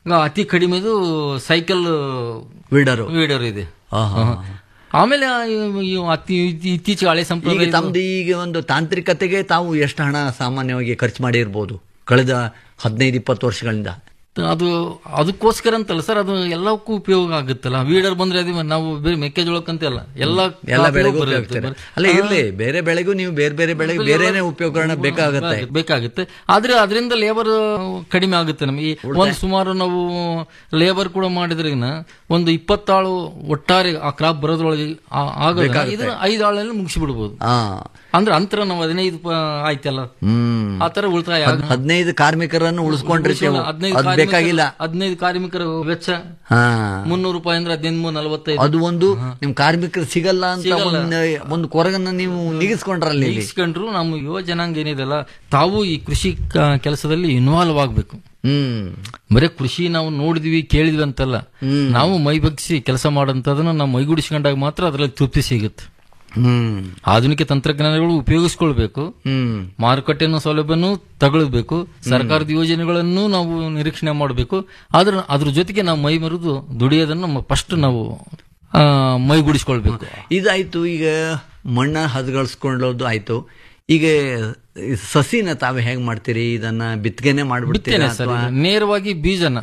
ಈಗ ಅತಿ ಕಡಿಮೆದು ಸೈಕಲ್ ವೀಡರು ವೀಡರ್ ಇದೆ ಆಹಾ. ಹ. ಆಮೇಲೆ ಆ ಇವ್- ಇವ್ ಅತಿ ಇತ್ತೀಚೆಗೆ ಹಳೆ ಈಗ ಸಂಪ್ರದಾಯ ತಮ್ದು ಈಗ ಒಂದು ತಾಂತ್ರಿಕತೆಗೆ ತಾವು ಎಷ್ಟು ಹಣ ಸಾಮಾನ್ಯವಾಗಿ ಖರ್ಚು ಮಾಡಿರ್ಬೋದು ಕಳೆದ ಹದಿನೈದು ಇಪ್ಪತ್ತು ವರ್ಷಗಳಿಂದ ಅದು ಅದಕ್ಕೋಸ್ಕರ ಅಂತಲ್ಲ ಸರ್ ಅದು ಎಲ್ಲಕ್ಕೂ ಉಪಯೋಗ ಆಗುತ್ತಲ್ಲ ವೀಡರ್ ಬಂದ್ರೆ ಅದು ನಾವು ಬೇರೆ ಮೆಕ್ಕೆಜೋಳಕ್ಕಂತ ಅಲ್ಲ ಎಲ್ಲ ಎಲ್ಲ ಕಾಪಿಗೂ ಬೆಳೆಗೂ ಬರುತ್ತೆ. ಉಪಯೋಗಿಸ್ತಾರೆ. ಅಲ್ಲ ಇರ್ಲಿ ಬೇರೆ ಬೆಳೆಗೂ ನೀವು ಬೇರೆ ಬೇರೆ ಬೆಳೆಗೆ ಬೇರೆನೆ ಉಪಯೋಗಗಳನ್ನ ಬೇಕಾಗುತ್ತೆ ಬೇಕಾಗುತ್ತೆ ಆದ್ರೆ ಅದರಿಂದ ಲೇಬರ್ ಕಡಿಮೆ ಆಗುತ್ತೆ ನಮಗೆ ಈ ಒಂದು ಸುಮಾರು ನಾವು ಲೇಬರ್ ಕೂಡ ಮಾಡಿದ್ರಿಗಿನ ಒಂದು ಇಪ್ಪತ್ತಾಳು ಒಟ್ಟಾರೆ ಆ ಕ್ರಾಪ್ ಬರೋದ್ರೊಳಗೆ ಆ- ಆಗೋದನ್ನ ಬೇಕಾಗುತ್ತೆ. ಇದನ್ನ ಐದು ಆಳಲ್ಲಿ ಮುಗಿಸಿ ಬಿಡ್ಬೋದು ಹಾ ಅಂದ್ರೆ ಅಂತರ ನಾವು ಹದಿನೈದು ಪ- ಆಯ್ತಲ್ಲ ಹ್ಮ್ ಆ ತರ ಉಳಿತಾಯ ಹದ್- ಹದಿನೈದು ಕಾರ್ಮಿಕರನ್ನು ಉಳಿಸ್ಕೊಂಡಿರ್ತೇವೆ ಹದಿನೈದು ಅದ್ ಕಾರ್ಮಿಕರ- ಬೇಕಾಗಿಲ್ಲ ಹದಿನೈದು ಕಾರ್ಮಿಕರ ವೆಚ್ಚ ಹಾ ಮುನ್ನೂರು ರೂಪಾಯಿ ಅಂದ್ರೆ ಹದಿನೈದು ಮೂರು ನಲವತ್ತೈದು ಅದು ಒಂದು ನಿಮ್ ಕಾರ್ಮಿಕರು ಸಿಗಲ್ಲ ಅಂತ ಸಿಗಲ್ಲ. ಒಂದು ಒಂದು ಕೊರಗನ್ನ ನೀವು ನಿಗಿಸ್ಕೊಂಡ್ರಲ್ಲಿ ಇಲ್ಲಿ. ಇಸ್ಕೊಂಡ್ರು ನಮ್ಮ ಯುವ ಜನಾಂಗ ಏನಿದೆಲ್ಲ ತಾವು ಈ ಕೃಷಿ ಕ- ಕೆಲಸದಲ್ಲಿ ಇನ್ವಾಲ್ವ್ ಆಗ್ಬೇಕು ಹ್ಮ್ ಬರೀ ಕೃಷಿ ನಾವು ನೋಡಿದ್ವಿ ಕೇಳಿದ್ವಿ ಅಂತಲ್ಲ ನಾವು ಮೈ ಬಗ್ಗಿಸಿ ಕೆಲಸ ಮಾಡೋಂಥದನ್ನ ನಾವು ಮೈಗೂಡಿಸ್ಕೊಂಡಾಗ ಮಾತ್ರ ಅದರಲ್ಲಿ ತೃಪ್ತಿ ಸಿಗುತ್ತೆ ಹ್ಮ್ ಆಧುನಿಕ ತಂತ್ರಜ್ಞಾನಗಳು ಉಪಯೋಗಿಸ್ಕೊಳ್ಬೇಕು ಹ್ಮ್ ಮಾರುಕಟ್ಟೆಯನ್ನು ಸೌಲಭ್ಯವನ್ನು ತಗೊಳ್ಬೇಕು ಸರ್ಕಾರದ ಯೋಜನೆಗಳನ್ನು ನಾವು ನಿರೀಕ್ಷಣೆ ಮಾಡಬೇಕು ಆದ್ರೆ ಅದ್ರ ಜೊತೆಗೆ ನಾವು ಮೈ ಮರೆದು ದುಡಿಯೋದನ್ನು ಫಸ್ಟ್ ನಾವು ಆ, ಮೈಗೂಡಿಸ್ಕೊಳ್ಬೇಕು ಇದಾಯ್ತು ಈಗ ಮಣ್ಣ ಹದಗಳಿಸ್ಕೊಳ್ಳೋದು ಆಯ್ತು ಈಗ ಈ ಸಸಿನ ತಾವೇ ಹೆಂಗ್ ಮಾಡ್ತೀರಿ ಇದನ್ನ ಬಿತ್ತಿಗೆನೆ ಮಾಡ್ಬಿಡ್ತೀರಾ ಬಿತ್ತನೆ ಸರ್ ಅಥವಾ ಇದು. ನೇರವಾಗಿ ಬೀಜನ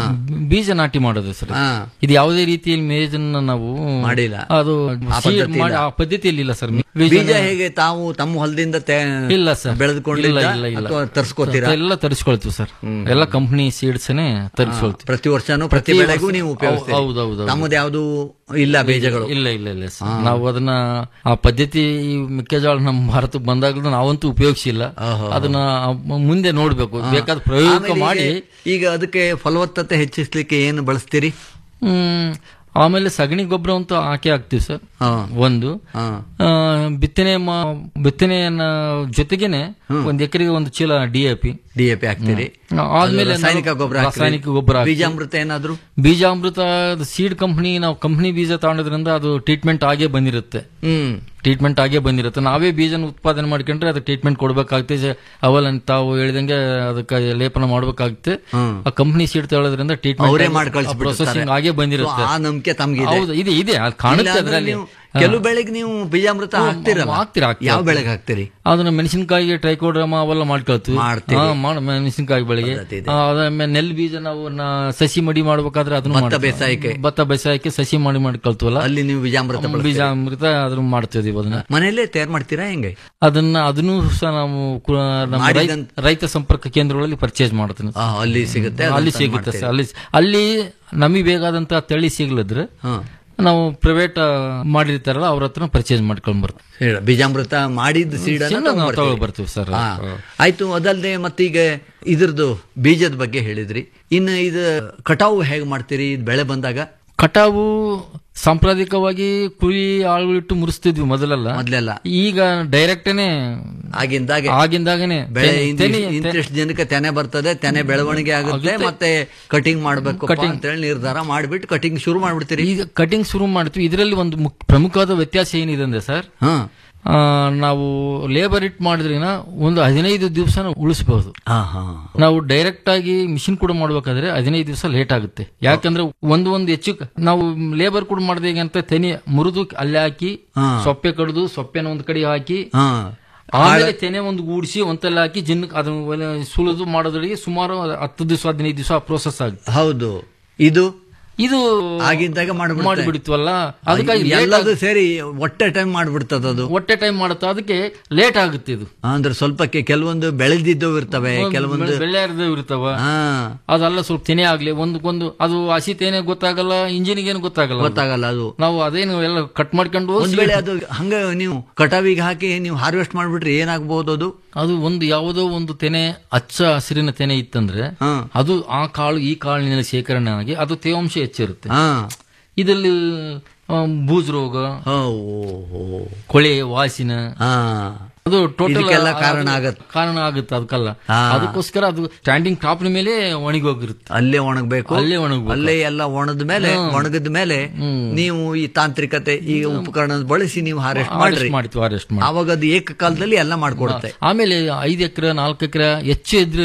ಬೀಜ ನಾಟಿ ಮಾಡೋದು ಸರ್ ಹಾ. ಇದು ಯಾವುದೇ ರೀತಿಯಲ್ಲಿ ಮೇಜನ್ನ ನಾವು ಮಾಡಿಲ್ಲ. ಅದು ಆ seed ಪದ್ಧತಿ ಮಾಡಿ- ಇಲ್ಲ. ಆ ಪದ್ಧತಿಯಲ್ಲಿ ಇಲ್ಲ ಸರ್ ಬೀಜ ಹೇಗೆ ತಾವು ತಮ್ಮ ಹೊಲದಿಂದ ಇಲ್ಲ ಸರ್ ಬೆಳೆದುಕೊಂಡಿಲ್ಲ ಇಲ್ಲ ಇಲ್ಲ ಇಲ್ಲ ಅಥವಾ ತರಿಸ್ಕೋತೀರಾ ಎಲ್ಲ ತರಿಸ್ಕೊಳ್ತೀವಿ ಸರ್ ಎಲ್ಲ ಕಂಪನಿ ಸೀಡ್ಸ್ನೇ ತರಿಸ್ಕೊಳ್ತೀವಿ ಪ್ರತಿ ವರ್ಷನೂ ಪ್ರತಿ ಪ್ರತಿ ಬೆಳೆಗೂ ವರ್ಷ- ನೀವು ಉಪಯೋಗಿಸ್ತೀರಿ ಹೌದು, ಹೌದು, ಹೌದು. ತಮ್ಮದು ಯಾವುದು ಇಲ್ಲ ಬೀಜಗಳು ಇಲ್ಲ ಇಲ್ಲ ಇಲ್ಲ ಸರ್ ನಾವು ಅದನ್ನ ಆ ಪದ್ಧತಿ ಈ ಮೆಕ್ಕೆಜೋಳ ನಮ್ಮ ಭಾರತಕ್ಕೆ ಬಂದಾಗಲೂ ನಾವಂತೂ ಉಪಯೋಗಿಸಿಲ್ಲ ಅದನ್ನ ಮುಂದೆ ನೋಡ್ಬೇಕು ಬೇಕಾದ ಪ್ರಯೋಗ ಆಮೇಲೆ ಮಾಡಿ ಈಗ- ಈಗ ಅದಕ್ಕೆ ಫಲವತ್ತತೆ ಹೆಚ್ಚಿಸ್ಲಿಕ್ಕೆ ಏನು ಬಳಸ್ತೀರಿ ಹ್ಮ್ ಆಮೇಲೆ ಸಗಣಿ ಗೊಬ್ಬರ ಅಂತೂ ಹಾಕಿ ಹಾಕ್ತಿವಿ ಸರ್ ಒಂದು ಹಾ. ಆ, ಬಿತ್ತನೆ ಮಾ- ಬಿತ್ತನೆಯನ್ನ ಜೊತೆಗೇನೆ ಒಂದ್ ಎಕರೆಗೆ ಒಂದು ಚೀಲ ಡಿ ಎ ಪಿ ಡಿಎಪಿ ಹಾಕ್ತೀರಿ ಆದ್ಮೇಲೆ ಅದು ರಾಸಾಯನಿಕ ನಾವು- ಗೊಬ್ಬರ ಹಾಕ್ತೀರಿ? ರಾಸಾಯನಿಕ ಗೊಬ್ಬರ ಹಾಕ್ತೀವಿ. ಬೀಜಾಮೃತ ಏನಾದ್ರು ಬೀಜಾಮೃತ ಸೀಡ್ ಕಂಪನಿ ನಾವು ಕಂಪನಿ ಬೀಜ ತಗೊಂಡೋದ್ರಿಂದ ಅದು ಟ್ರೀಟ್ಮೆಂಟ್ ಆಗೇ ಬಂದಿರುತ್ತೆ ಹ್ಮ್ ಟ್ರೀಟ್ಮೆಂಟ್ ಆಗೇ ಬಂದಿರುತ್ತೆ ನಾವೇ ಬೀಜನ ಉತ್ಪಾದನೆ ಮಾಡ್ಕೊಂಡ್ರೆ ಅದು ಟ್ರೀಟ್ಮೆಂಟ್ ಕೊಡ್ಬೇಕಾಗುತ್ತೆ ಅವಲ್ ತಾವು ಹೇಳಿದಂಗೆ ಅದಕ್ಕೆ ಲೇಪನ ಮಾಡ್ಬೇಕಾಗುತ್ತೆ ಆ ಕಂಪನಿ ಸೀಡ್ ತಗೊಳ್ಳೋದ್ರಿಂದ ಅವರೇ ಟ್ರೀಟ್ಮೆಂಟ್ ಮಾಡಿ ಕಳಿಸ್ಬಿಡ್ತಾರೆ. ಪ್ರೊಸೆಸಿಂಗ್ ಆಗೇ ಬಂದಿರುತ್ತೆ ಸೊ, ಆ ನಂಬಿಕೆ ತಮ್ಗಿದೆ ಹೌದು ಇದೆ ಇದೆ ಅದು ಕಾಣುತ್ತೆ ಇಲ್ಲಾಂದ್ರೆ ಅದರಲ್ಲಿ ನೀವು ಕೆಲವು ಬೆಳೆಗೆ ನೀವು ಬೀಜಾಮೃತ ಹಾಕ್ತಿರಲ್ಲ ಹಾಕ್ತೀರಾ ಹಾಕ್ತೀರಾ. ಯಾವ ಬೆಳೆಗೆ ಹಾಕ್ತೀರಿ ಅದನ್ನ ಮೆಣಸಿನಕಾಯಿಗೆ ಟ್ರೈಕೋಡ್ರಮ ಅವೆಲ್ಲ ಮಾಡ್ಕೊಳ್ತೀವಿ ಮಾಡ್ತೀವಿ. ಹಾ, ಮಾಡ್- ಮೆಣಸಿನಕಾಯಿ ಬೆಳೆಗೆ ಪದ್ಧತಿ ಇದೆ. ಆ, ಅದಾದ್ಮೇಲೆ ನೆಲ್ ಬೀಜ ನಾವು ನ- ಸಸಿ ಮಡಿ ಮಾಡ್ಬೇಕಾದ್ರೆ ಅದನ್ನ ಭತ್ತ ಮಾಡ್ತೀವಿ. ಬೇಸಾಯಕ್ಕೆ. ಭತ್ತ ಬೇಸಾಯಕ್ಕೆ ಸಸಿ ಮಾಡಿ ಮಾಡ್ಕೊಳ್ತೀವಲ್ಲ ಅಲ್ಲಿ ನೀವು ಬೀಜಾಮೃತ ಬಳಸ್ತೀರಿ. ಬೀಜಾಮೃತ ಅದನ್ನ ಮಾಡ್ತಿದೀವಿ ಅದನ್ನ ಮನೆಯಲ್ಲೇ ತಯಾರು ಮಾಡ್ತೀರಾ ಹೆಂಗೆ ಅದನ್ನ ಅದನ್ನು ಸಹ ನಾವು ಕು- ನಮ್ಮ ರೈ- ಮಾಡಿದಂತ- ರೈತ ಸಂಪರ್ಕ ಕೇಂದ್ರಗಳಲ್ಲಿ ಪರ್ಚೇಸ್ ಮಾಡ್ತೀನಿ ಆ, ಅಲ್ಲಿ ಸಿಗುತ್ತೆ ಅದನ್ನ ಅಲ್ಲಿ ತಂದು ಸಿಗುತ್ತೆ ಮಾಡ್ತೀರಿ. ಸರ್ ಅಲ್ಲಿ ಅಲ್ಲಿ ನಮಗೆ ಬೇಕಾದಂತ ತಳಿ ಸಿಗ್ಲಿದ್ರೆ ಹಾ. ನಾವು ಪ್ರೈವೇಟ್ ಮಾಡಿರ್ತಾರಲ್ಲ ಅವ್ರ ಹತ್ರ ಪರ್ಚೇಸ್ ಮಾಡ್ಕೊಂಡ್ ಬರ್ತೀವಿ ಹೇಳ, ಬೀಜಾಮೃತ ಮಾಡಿದ ಸೀಡ್ ಸೀಡನ್ನ ನಾವು ತಗೊಂಡ್ ಬರ್ತೀವಿ ಸರ್. ಆಯ್ತು ಅದಲ್ಲದೆ ಮತ್ತೀಗ ಇದ್ರದ್ದು ಬೀಜದ ಬಗ್ಗೆ ಹೇಳಿದ್ರಿ ಇನ್ನು ಇದು ಕಟಾವು ಹೇಗೆ ಮಾಡ್ತೀರಿ ಇದು ಬೆಳೆ ಬಂದಾಗ ಕಟಾವು ಸಾಂಪ್ರದಾಯಿಕವಾಗಿ ಕುರಿ ಆಳುಗಳಿಟ್ಟು ಮುರಿಸ್ತಿದ್ವಿ ಮೊದಲೆಲ್ಲ ಮೊದಲೆಲ್ಲ ಈಗ ಡೈರೆಕ್ಟನೇ ಆಗಿಂದಾಗೆ ಆಗಿಂದಾಗನೆ ಬೆಳೆ ತೆನೆ- ಇಂತಿಷ್ಟು- ತೆನೆ- ಇಂತಿಷ್ಟು ಜನಕ್ಕೆ ತೆನೆ ಬರ್ತದೆ ತೆನೆ ಬೆಳವಣಿಗೆ ಆಗುತ್ತೆ ಆಗುತ್ತೆ. ಮತ್ತೆ ಕಟಿಂಗ್ ಮಾಡ್ಬೇಕು Cutting. ಅಂತ ಹೇಳಿ ನಿರ್ಧಾರ ಮಾಡ್ಬಿಟ್ಟು ಕಟಿಂಗ್ ಶುರು ಮಾಡ್ಬಿಡ್ತೀರಿ ಈಗ ಕಟಿಂಗ್ ಶುರು ಮಾಡ್ತೀವಿ ಇದರಲ್ಲಿ ಒಂದು ಮುಕ್- ಪ್ರಮುಖವಾದ ವ್ಯತ್ಯಾಸ ಏನಿದೆ ಅಂದ್ರೆ ಸರ್ ಹಾ ಆ, ನಾವು ಲೇಬರ್ ಇಟ್ ಮಾಡಿದ್ರಿನ ಒಂದು ಹದಿನೈದು ದಿವಸ ಉಳಿಸಬಹುದು ಹಾ ಹಾ ನಾವು ಡೈರೆಕ್ಟ್ ಆಗಿ ಮಿಷಿನ್ ಕೂಡ ಮಾಡ್ಬೇಕಾದ್ರೆ ಹದಿನೈದು ದಿವಸ ಲೇಟ್ ಆಗುತ್ತೆ ಯಾಕಂದ್ರೆ ಒಂದು ಒಂದು ಹೆಚ್ಚು ಕ- ನಾವು ಲೇಬರ್ ಕೂಡ ಮಾಡಿದಾಗ ಅಂತ ತೆನೆ ಮುರಿದು ಅಲ್ಲೇ ಹಾಕಿ ಹಾ. ಸೊಪ್ಪೆ ಕಡ್ದು ಸೊಪ್ಪೆನ ಒಂದ್ ಕಡೆ ಹಾಕಿ ಹಾ ಆಮೇಲೆ ತೆನೆ ಒಂದು ಗೂಡಿಸಿ ಒಂತೆಲ್ಲ ಹಾಕಿ ಜಿನ್ ಅದನ್ನ ಸುಲಿದು ಮಾಡೋದ್ರಿಗೆ ಸುಮಾರು ಹತ್ತು ದಿವಸ ಹದಿನೈದು ದಿವಸ ಪ್ರೋಸೆಸ್ ಆಗುತ್ತೆ ಹೌದು ಇದು ಇದು ಆಗಿದ್ದಾಗ ಮಾಡ್ಬಿಡುತ್ತೆ. ಮಾಡಿಬಿಡ್ತೀವಲ್ಲ ಅದಕ್ಕಾಗಿ late ಎಲ್ಲದು ಆಗುತ್ತೆ. ಸೇರಿ ಒಟ್ಟೆ ಟೈಮ್ ಮಾಡ್ಬಿಡ್ತದ ಅದು ಹೊಟ್ಟೆ ಟೈಮ್ ಮಾಡುತ್ತೆ ಅದಕ್ಕೆ ಲೇಟ್ ಆಗುತ್ತೆ ಇದು ಅಂದ್ರೆ ಸ್ವಲ್ಪ ಕೆ- ಕೆಲವೊಂದು ಬೆಳೆದಿದ್ದವು ಇರ್ತವೆ ಕೆಲವೊಂದು ಬೆಳೆ ಇರ್ತಾವ ಹಾ ಅದೆಲ್ಲ ಸ್ವಲ್ಪ ತೆನೆ ಆಗ್ಲಿ ಒಂದಕ್ಕೊಂದು ಅದು ಹಸಿ ತೆನೆ ಗೊತ್ತಾಗಲ್ಲ ಇಂಜಿನಿಗೆ ಏನು ಗೊತ್ತಾಗಲ್ಲ ಅದು. ಗೊತ್ತಾಗಲ್ಲ ಅದು ನಾವು ಅದೇನು ಎಲ್ಲ ಕಟ್ ಮಾಡ್ಕೊಂಡು ಒಂದ್ ವೇಳೆ ಅದು ಹಂಗ ನೀವು ಕಟಾವಿಗೆ ಹಾಕಿ ನೀವು ಹಾರ್ವೆಸ್ಟ್ ಮಾಡ್ಬಿಟ್ರೆ ಏನಾಗ್ಬೋದು ಅದು ಅದು ಒಂದು ಯಾವುದೋ ಒಂದು ತೆನೆ ಹಚ್ಚ ಹಸಿರಿನ ತೆನೆ ಇತ್ತಂದ್ರೆ ಹಾ. ಅದು ಆ ಕಾಳು ಈ ಕಾಳಿನಲ್ಲಿ ಶೇಖರಣೆ ಆಗಿ ಅದು ತೇವಾಂಶ ಹೆಚ್ಚಿರುತ್ತೆ ಹಾ ಇದರಲ್ಲಿ ಆ, ಬೂಜ್ ರೋಗ ಓ, ಓ, ಓ. ಕೊಳೆ ವಾಸಿನ ಹಾ ಅದು ಟೋಟಲ್ ಇದಕ್ಕೆಲ್ಲ ಕಾರಣ ಆಗತ್ತೆ. ಕಾರಣ ಆಗುತ್ತೆ ಅದಕ್ಕಲ್ಲ ಹಾ. ಅದಕ್ಕೋಸ್ಕರ ಅದು ಸ್ಟ್ಯಾಂಡಿಂಗ್ ಟಾಪ್ ಮೇಲೆ ಒಣಗಿ ಹೋಗಿರುತ್ತೆ ಅಲ್ಲೇ ಒಣಗಬೇಕು ಅಲ್ಲೇ ಒಣಗ್ಬೇಕು. ಅಲ್ಲೇ ಎಲ್ಲ ಒಣದ ಮೇಲೆ ಹ್ಮ್. ಒಣಗಿದ ಮೇಲೆ ಹ್ಮ್. ನೀವು ಈ ತಾಂತ್ರಿಕತೆ ಈ ಉಪಕರಣ ಬಳಸಿ ನೀವು ಹಾರೆಸ್ಟ್ ಮಾಡ್ರಿ Harvest ಮಾಡ್ತೀವಿ ಹಾರೆಸ್ಟ್ ಮಾಡಿ ಅವಾಗ ಅದು ಏಕಕಾಲದಲ್ಲಿ ಎಲ್ಲ ಮಾಡ್ಕೊಡುತ್ತೆ ಆಮೇಲೆ ಐದು ಎಕರೆ ನಾಲ್ಕು ಎಕರೆ ಹೆಚ್ಚು ಇದ್ರೆ